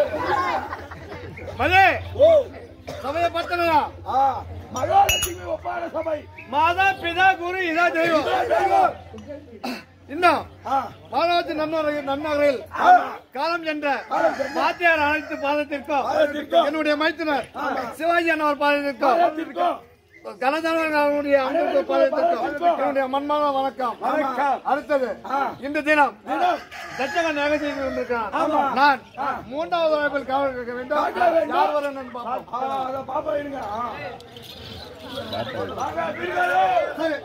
Speaker 3: மதே
Speaker 1: ஓ
Speaker 3: சமய பத்தனா
Speaker 1: ஆ மகாலட்சுமி ஒப்பான சபை
Speaker 3: மாதா பிதா குரு இதா தெய்வம்
Speaker 1: தெய்வம்.
Speaker 3: இன்னும்
Speaker 1: ஆ
Speaker 3: மாதாவதி நன்னகரில் நன்னகரில் காலம் சென்ற பாத்தியார் அனைத்து பாதத்திற்கும்
Speaker 1: பாதத்திற்கும்.
Speaker 3: என்னுடைய மைத்துனர் சிவாஜி அண்ணவர் பாதத்திற்கும்
Speaker 1: பாதத்திற்கும்.
Speaker 3: கனதனவனுடைய அன்பு பாதத்திற்கும் என்னுடைய மன்மான வணக்கம்
Speaker 1: வணக்கம்.
Speaker 3: அடுத்தது
Speaker 1: ஆ.
Speaker 3: இந்த தினம்
Speaker 1: தினம்.
Speaker 3: தச்சகன் நகை செய்து கொண்டிருக்கிறான்
Speaker 1: ஆமா.
Speaker 3: நான் மூன்றாவது வாய்ப்பில் காவல் இருக்க வேண்டும்
Speaker 1: காக்க வேண்டும்.
Speaker 3: யார் வரணும் பார்ப்போம்
Speaker 1: ஆ, அத பாப்பா இருங்க ஆ. வாங்க, பிரிக்காதே.
Speaker 3: சரி.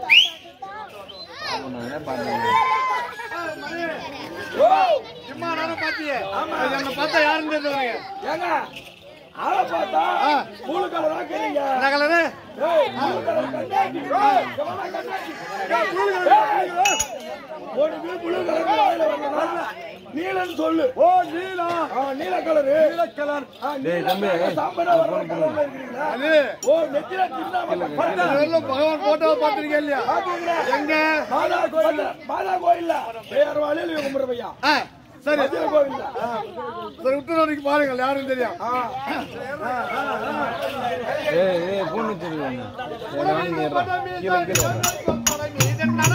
Speaker 1: ஓ,
Speaker 3: சும்மா நானும் பாத்தியே என்ன பார்த்தா யாருன்னு தெரிஞ்சவங்க
Speaker 1: ஏங்க ஆளை பார்த்தா
Speaker 3: ஆ.
Speaker 1: மூணு கலர் ஆக்குறீங்க
Speaker 3: என்ன கலரு
Speaker 1: ஏய், மூணு கலர் கண்ணாடி. ஏய், எவனா கண்ணாடி? ஏய், மூணு கலர் ஏய், ஒரு நீ புழு கலர் வாயில வரணும்னா, நீலன்னு சொல்லு ஓ நீலா நீல கலரு நீல கலர்
Speaker 4: டேய், தம்பி.
Speaker 1: சாம்பரா வர கலர்ல இருக்கிறீங்களா
Speaker 3: அது
Speaker 1: ஓ நெத்தில சின்ன
Speaker 3: பத்து வெள்ளம் பகவான் போட்டோ பார்த்திருக்கேன் இல்லையா எங்க
Speaker 1: மாதா கோயில் மாதா கோயில்ல பேர் வாழையில கும்பிடுற பையா
Speaker 3: ஆ, சரி
Speaker 1: மதுரை கோயில்ல
Speaker 3: சரி விட்டு பாருங்கள் யாரும் தெரியும்
Speaker 4: ஏய் ஏய் போன் வச்சிருக்காங்க சரி வாங்கிடுறா கீழே கீழே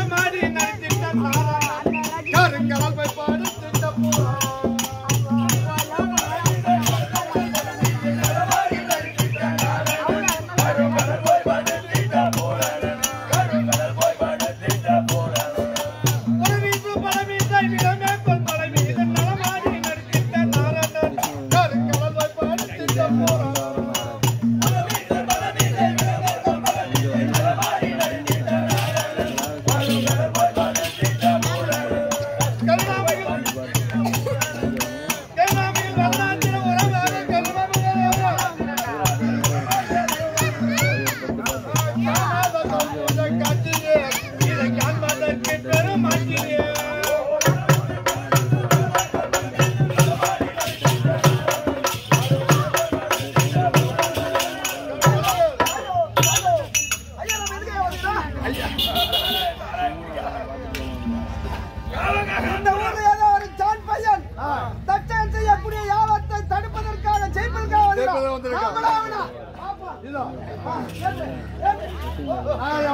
Speaker 2: இந்த ஊர்ல ஏதோ ஒரு ஜான் பையன் தச்சன் செய்யக்கூடிய யாவத்தை தடுப்பதற்காக ஜெயிப்பதற்காக
Speaker 3: ஜெயிப்பதற்காக
Speaker 2: வந்திருக்கான்.
Speaker 3: வந்திருக்கான்.
Speaker 2: நாமளா அவனா? பாப்பா. ஆ, ஏத்து, ஏத்து.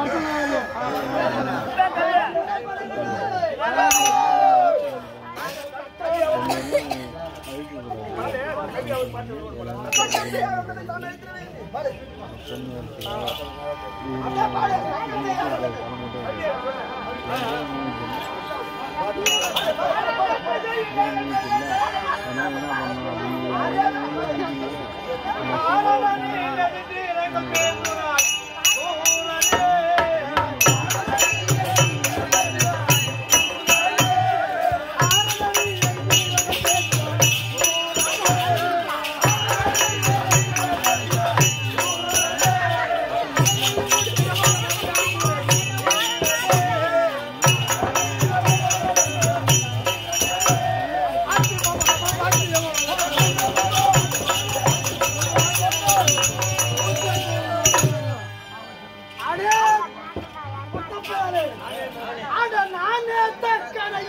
Speaker 2: அடே, முத்தப்பாரு. அட, நானே தக்கனை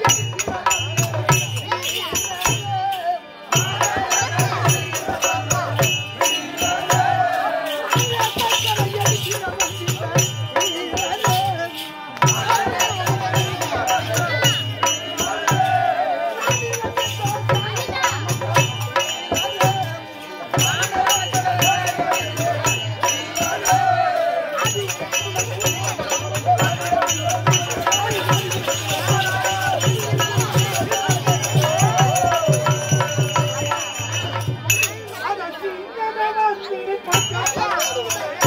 Speaker 2: அட, சிங்கமே வந்து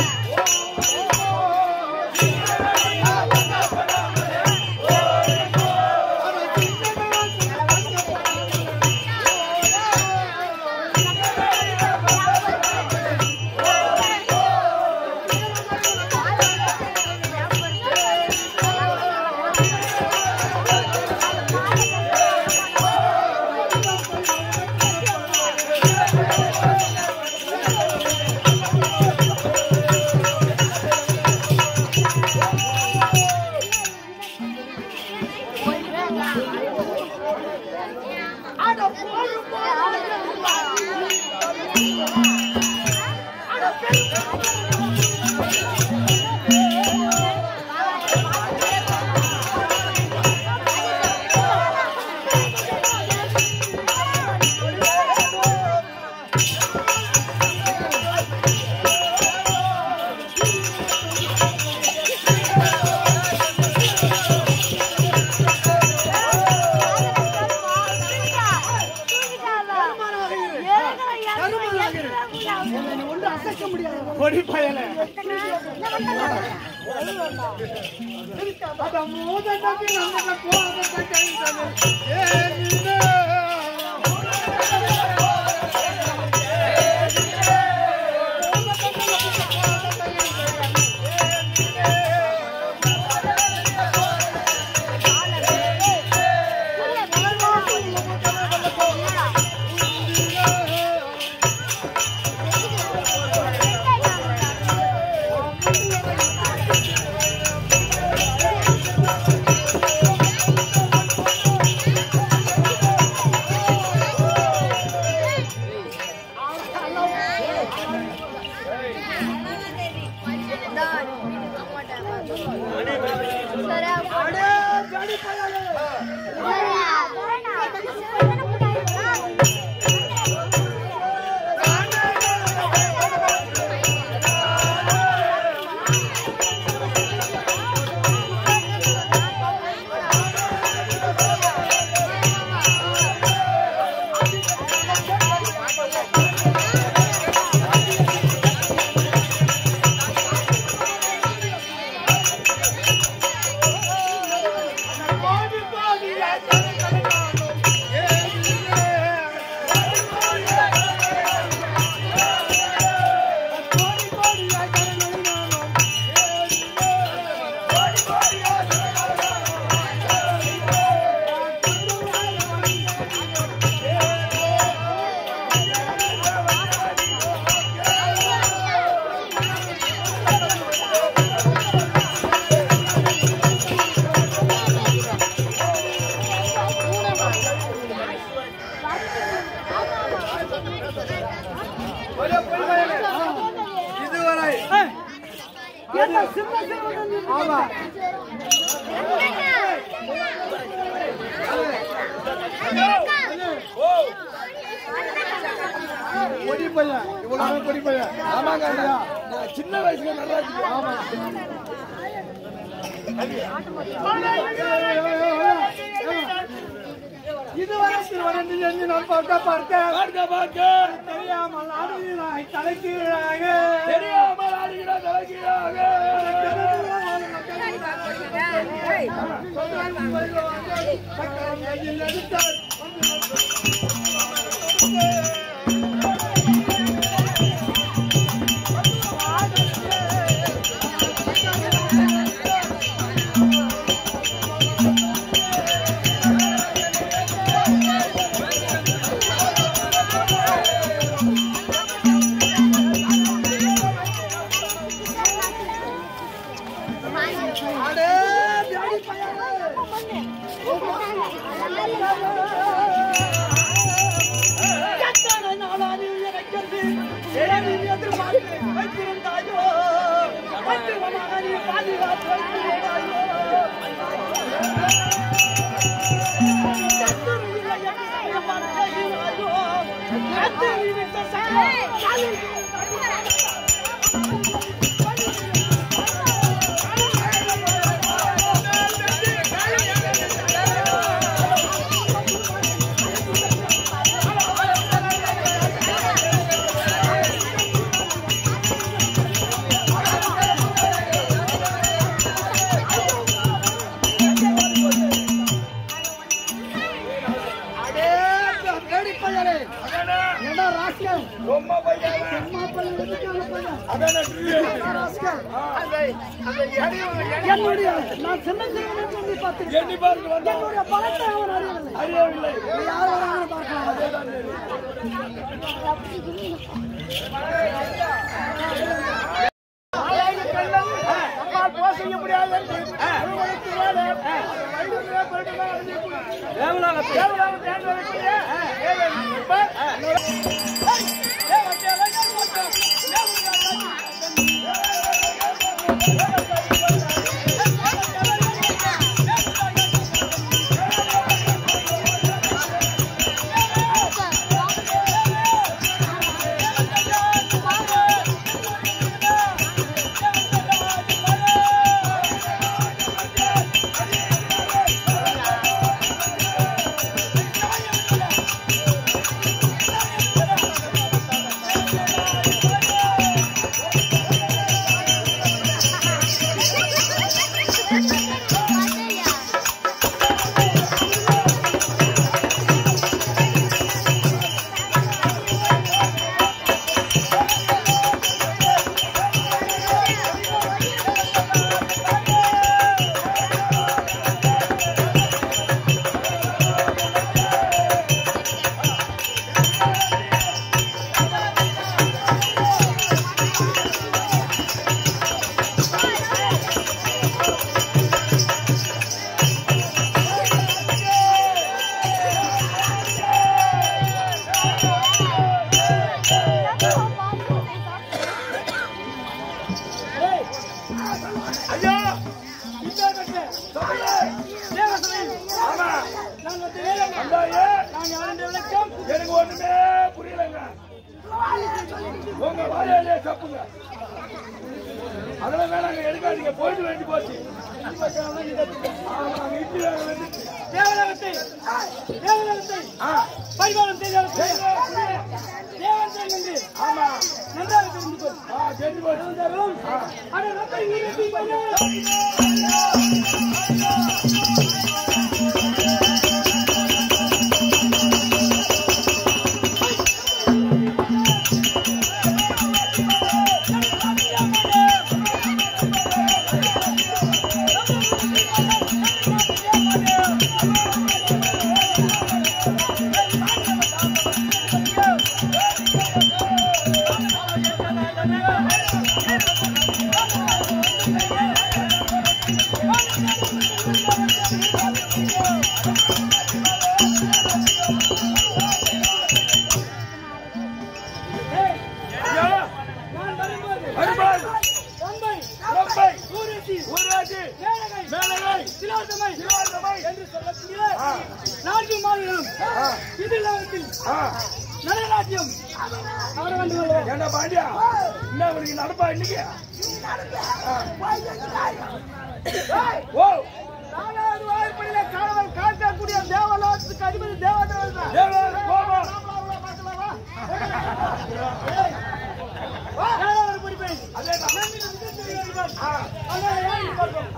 Speaker 3: அத மூதண்டக்கு நம்ம போறத கைதலே ஏனினே
Speaker 6: அடே ஜடி
Speaker 3: இதுவரை ஆமா பொடி பையன் இவ்வளவு பொடி பையன் ஆமாங்க ஐயா நான் சின்ன வயசுல நல்லா இருக்கு ஆமா இதுவரை திருவனந்தி செஞ்சு நான் பார்க்க பார்க்க பார்க்க பார்க்க தெரியாமல் ஆடுகிறாய் தலைக்கீழாக தெரியாமல் ஆடுகிறாய் தலைக்கீழாக
Speaker 2: என்னுடைய நான் சின்ன சின்ன பார்த்து
Speaker 3: எண்ணி பார்த்து வந்தா
Speaker 2: என்னுடைய பலத்தை அவன் அறியவில்லை
Speaker 3: அறியவில்லை
Speaker 2: யார் வராங்கன்னு பார்க்கலாம்
Speaker 1: நம்மால் போக செய்ய முடியாது என்று ஒருவருக்கு வேலை. வைகுண்டமே பெருமாள் அறிவிப்பு. தேவலோகத்தை தேர்ந்தெடுக்கிற தேவன் இருப்பார்.
Speaker 3: ஆ
Speaker 1: ஐயா
Speaker 5: இந்த கட்டு தேவசபையில்
Speaker 1: ஆமா
Speaker 5: நான் வந்து வேலைங்க
Speaker 1: வந்தாயே
Speaker 5: நான் யாருடைய விளக்கம்
Speaker 1: எனக்கு ஒண்ணுமே புரியலங்க உங்க வாயாலே தப்புங்க அதெல்லாம் வேணாங்க எடுக்காதீங்க போயிட்டு வேண்டி போச்சு ஆமாங்க, இட்லி வேக வேண்டியது.
Speaker 5: தேவலகத்தை தேவலகத்தை
Speaker 1: ஆ,
Speaker 5: பரிமாணம் செய்தால் தேவன் என்று
Speaker 1: ஆமா
Speaker 5: நன்றாக தெரிந்து கொள்
Speaker 1: ஆ, தெரிஞ்சு போச்சு
Speaker 5: தரும் அட ரத்தை நீரத்தி பையன்
Speaker 1: ஐயா,
Speaker 5: நான் வரும்போது
Speaker 1: வருமான்,
Speaker 5: தந்தை
Speaker 1: ரம்பை,
Speaker 5: ஊரேசி
Speaker 1: ஊராட்சி,
Speaker 5: மேலகை
Speaker 1: மேலகை,
Speaker 5: சிலாசமை
Speaker 1: சிவாசமை.
Speaker 5: என்று சொல்லக்கூடிய நான்கு மாநிலம் இதில்
Speaker 1: ஆ,
Speaker 5: நலராஜ்யம் அவர வந்து வருவார்
Speaker 1: ஏண்டா பாண்டியா என்ன உனக்கு நடப்பா இன்னைக்கு ஓ
Speaker 2: நாலாவது வாய்ப்படியில காவல் காக்கக்கூடிய தேவலோகத்துக்கு அதிபதி தேவதேவன் தான்.
Speaker 1: தேவன் கோபம்
Speaker 5: யாராவது குறிப்பேன்
Speaker 1: அதேதான்
Speaker 5: அதனால யாரை பார்ப்போம்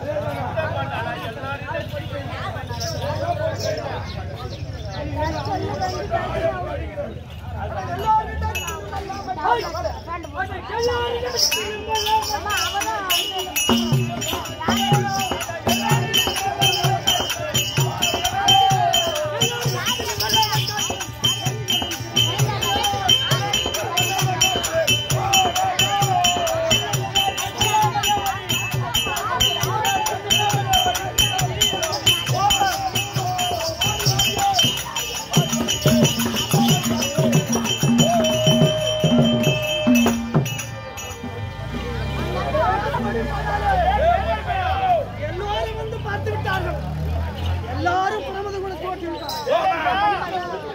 Speaker 2: எல்லாரும் வந்து பார்த்து விட்டார்கள் எல்லாரும் பிரமத கூட தோற்றி விட்டார்கள்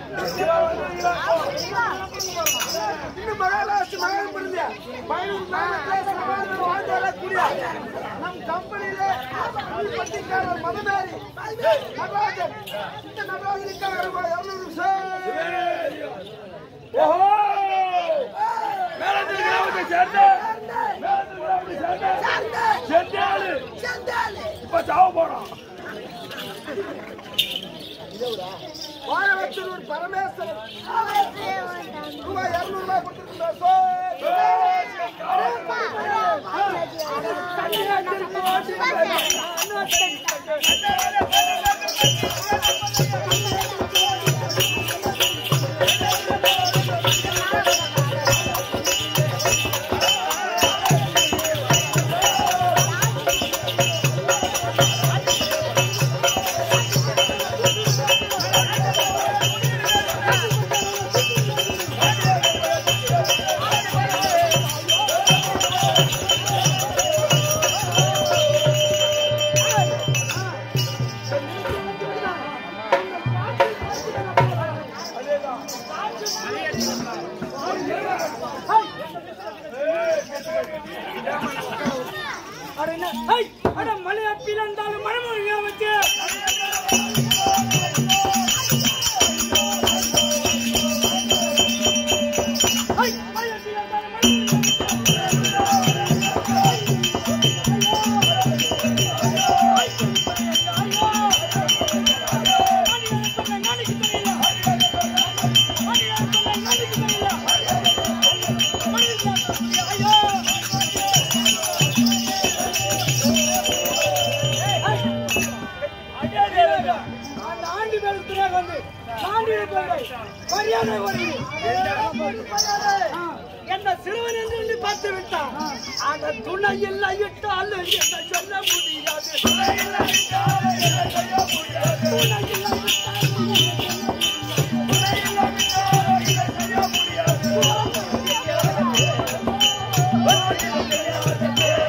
Speaker 2: இன்னும் மகாராஷ்டிர மகன் புரிஞ்ச பயனூர் கிராமத்தில் சமாதானம் வாழ்ந்து வரக்கூடிய நம் கம்பெனியில பட்டிக்காரர் மதமேரி நடராஜன் இந்த நடராஜனுக்காக இருநூறு
Speaker 1: ஓஹோ மேலத்தில் கிராமத்தை சேர்ந்த மேலத்தில் கிராமத்தை சேர்ந்த செந்தாளு இப்ப சாவ போறோம்
Speaker 2: வாழவச்சூர் பரமேஸ்வரன் ரூபாய் இருநூறு ரூபாய் கொடுத்துருந்தார்
Speaker 5: அட என்ன ஹை அட மலை அப்பில இருந்தாலும் மனமொழியா வச்சு ஹை மலை அப்பில இருந்தாலும் அந்த ஆண்டி பேருக்கு வந்து ஆண்டியை போய் மரியாதை வருது
Speaker 2: என்ன சிறுவன் என்று எண்ணி பார்த்து விட்டான் அந்த துணை இல்லை இட்டு அல்ல என்ன சொல்ல முடியாது துணை இல்லை இட்டால் என்ன செய்ய முடியாது. துணை இல்லை இட்டால் துணை இல்லை இட்டால் என்ன செய்ய முடியாது.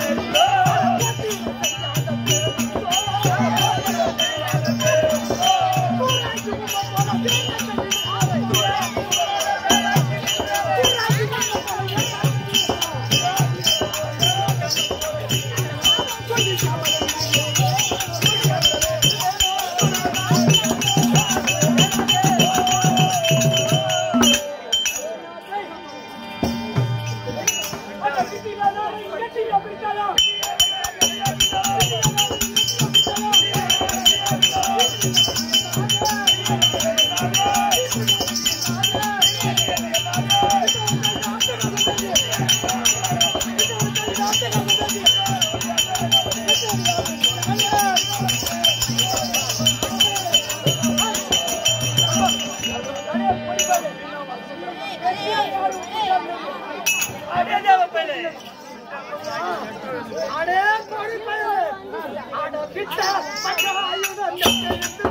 Speaker 2: அடே கொடி பயலே அட பிட்ட பச்சை ஆயுதம் எடுத்து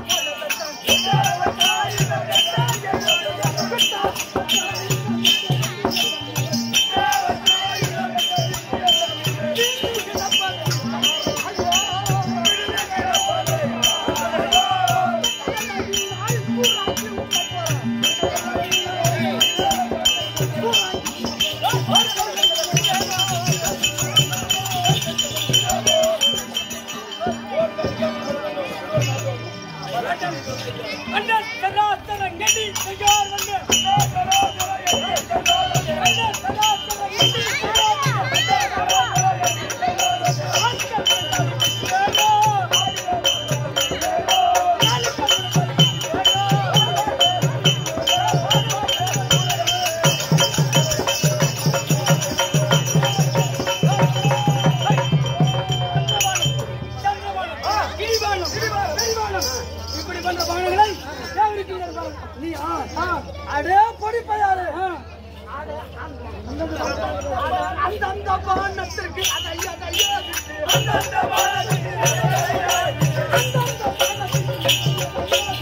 Speaker 5: அண்ணன் சராசர நெடி சிகார் வந்து அண்ணன் சராசர நெடி சிகார் இப்படி பண்ற பானங்களை தேவருக்கு நீ ஆ, ஆ,
Speaker 2: அடே கொடி பயலே அந்த அந்த பானத்திற்கு அதையா அதையா அந்த அந்த பானத்திற்கு அந்த அந்த பானத்திற்கு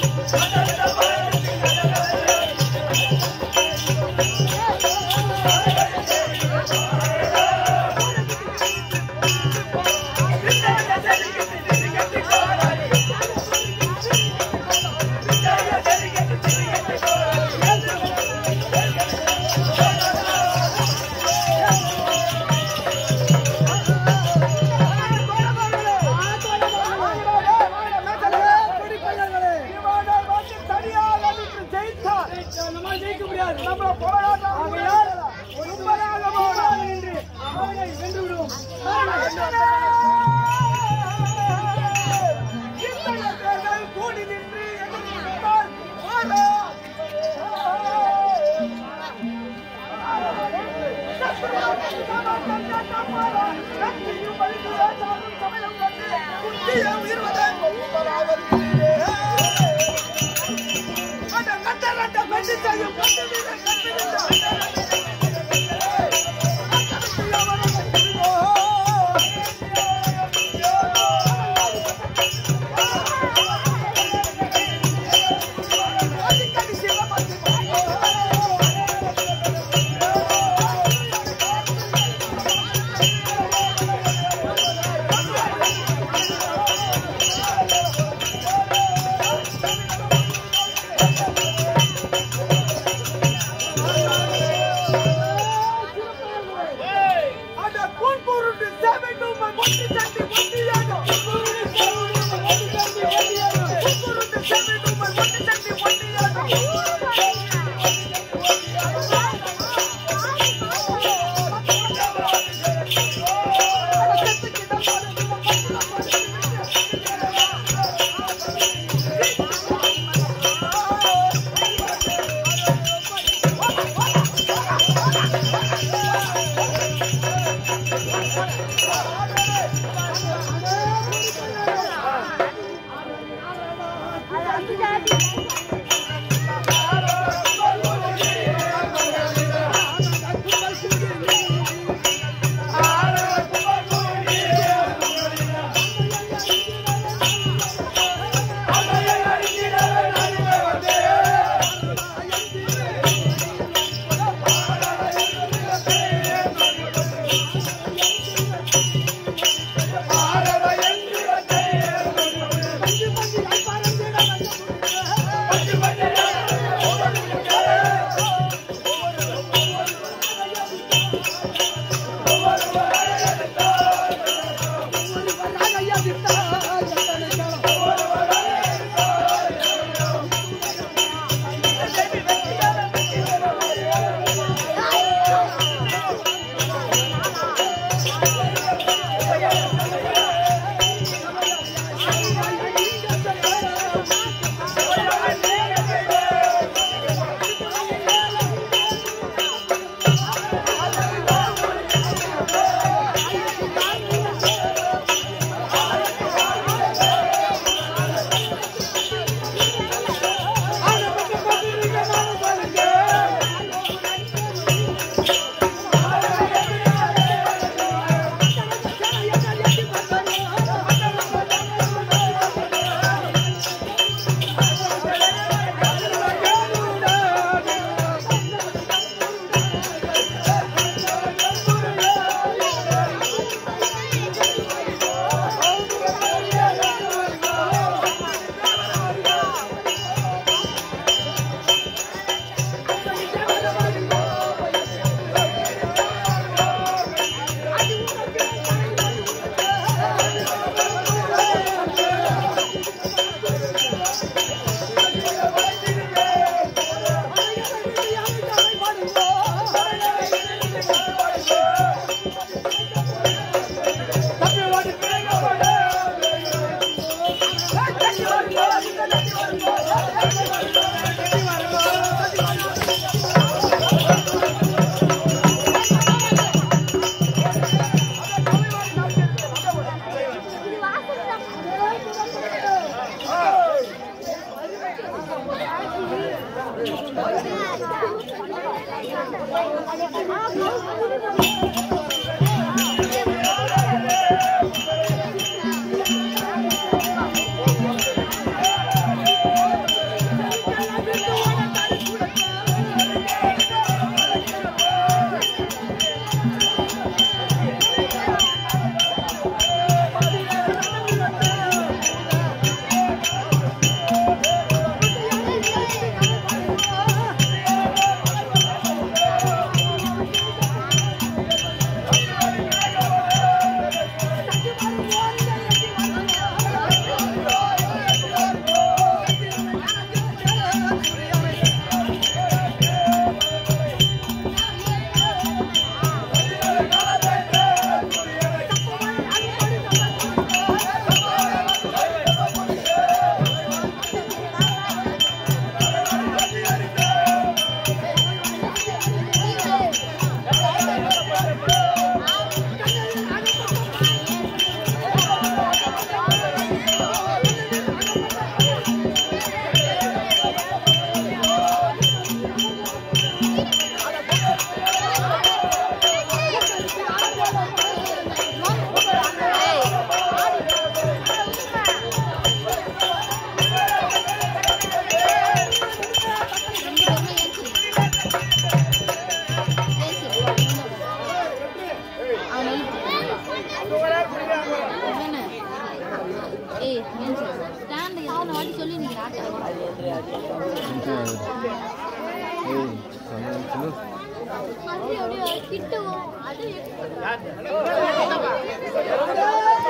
Speaker 5: நம்ம ஜெயிக்க முடியாது அவனை வென்று விடுவோம்
Speaker 2: கூடி நின்று எதிர்த்தால் வாழ
Speaker 6: ஏய் ஸ்டாண்ட் எத்தனை வாட்டி சொல்லி நீங்க ஆட்ட அது அப்படியே கிட்டுவோம் அது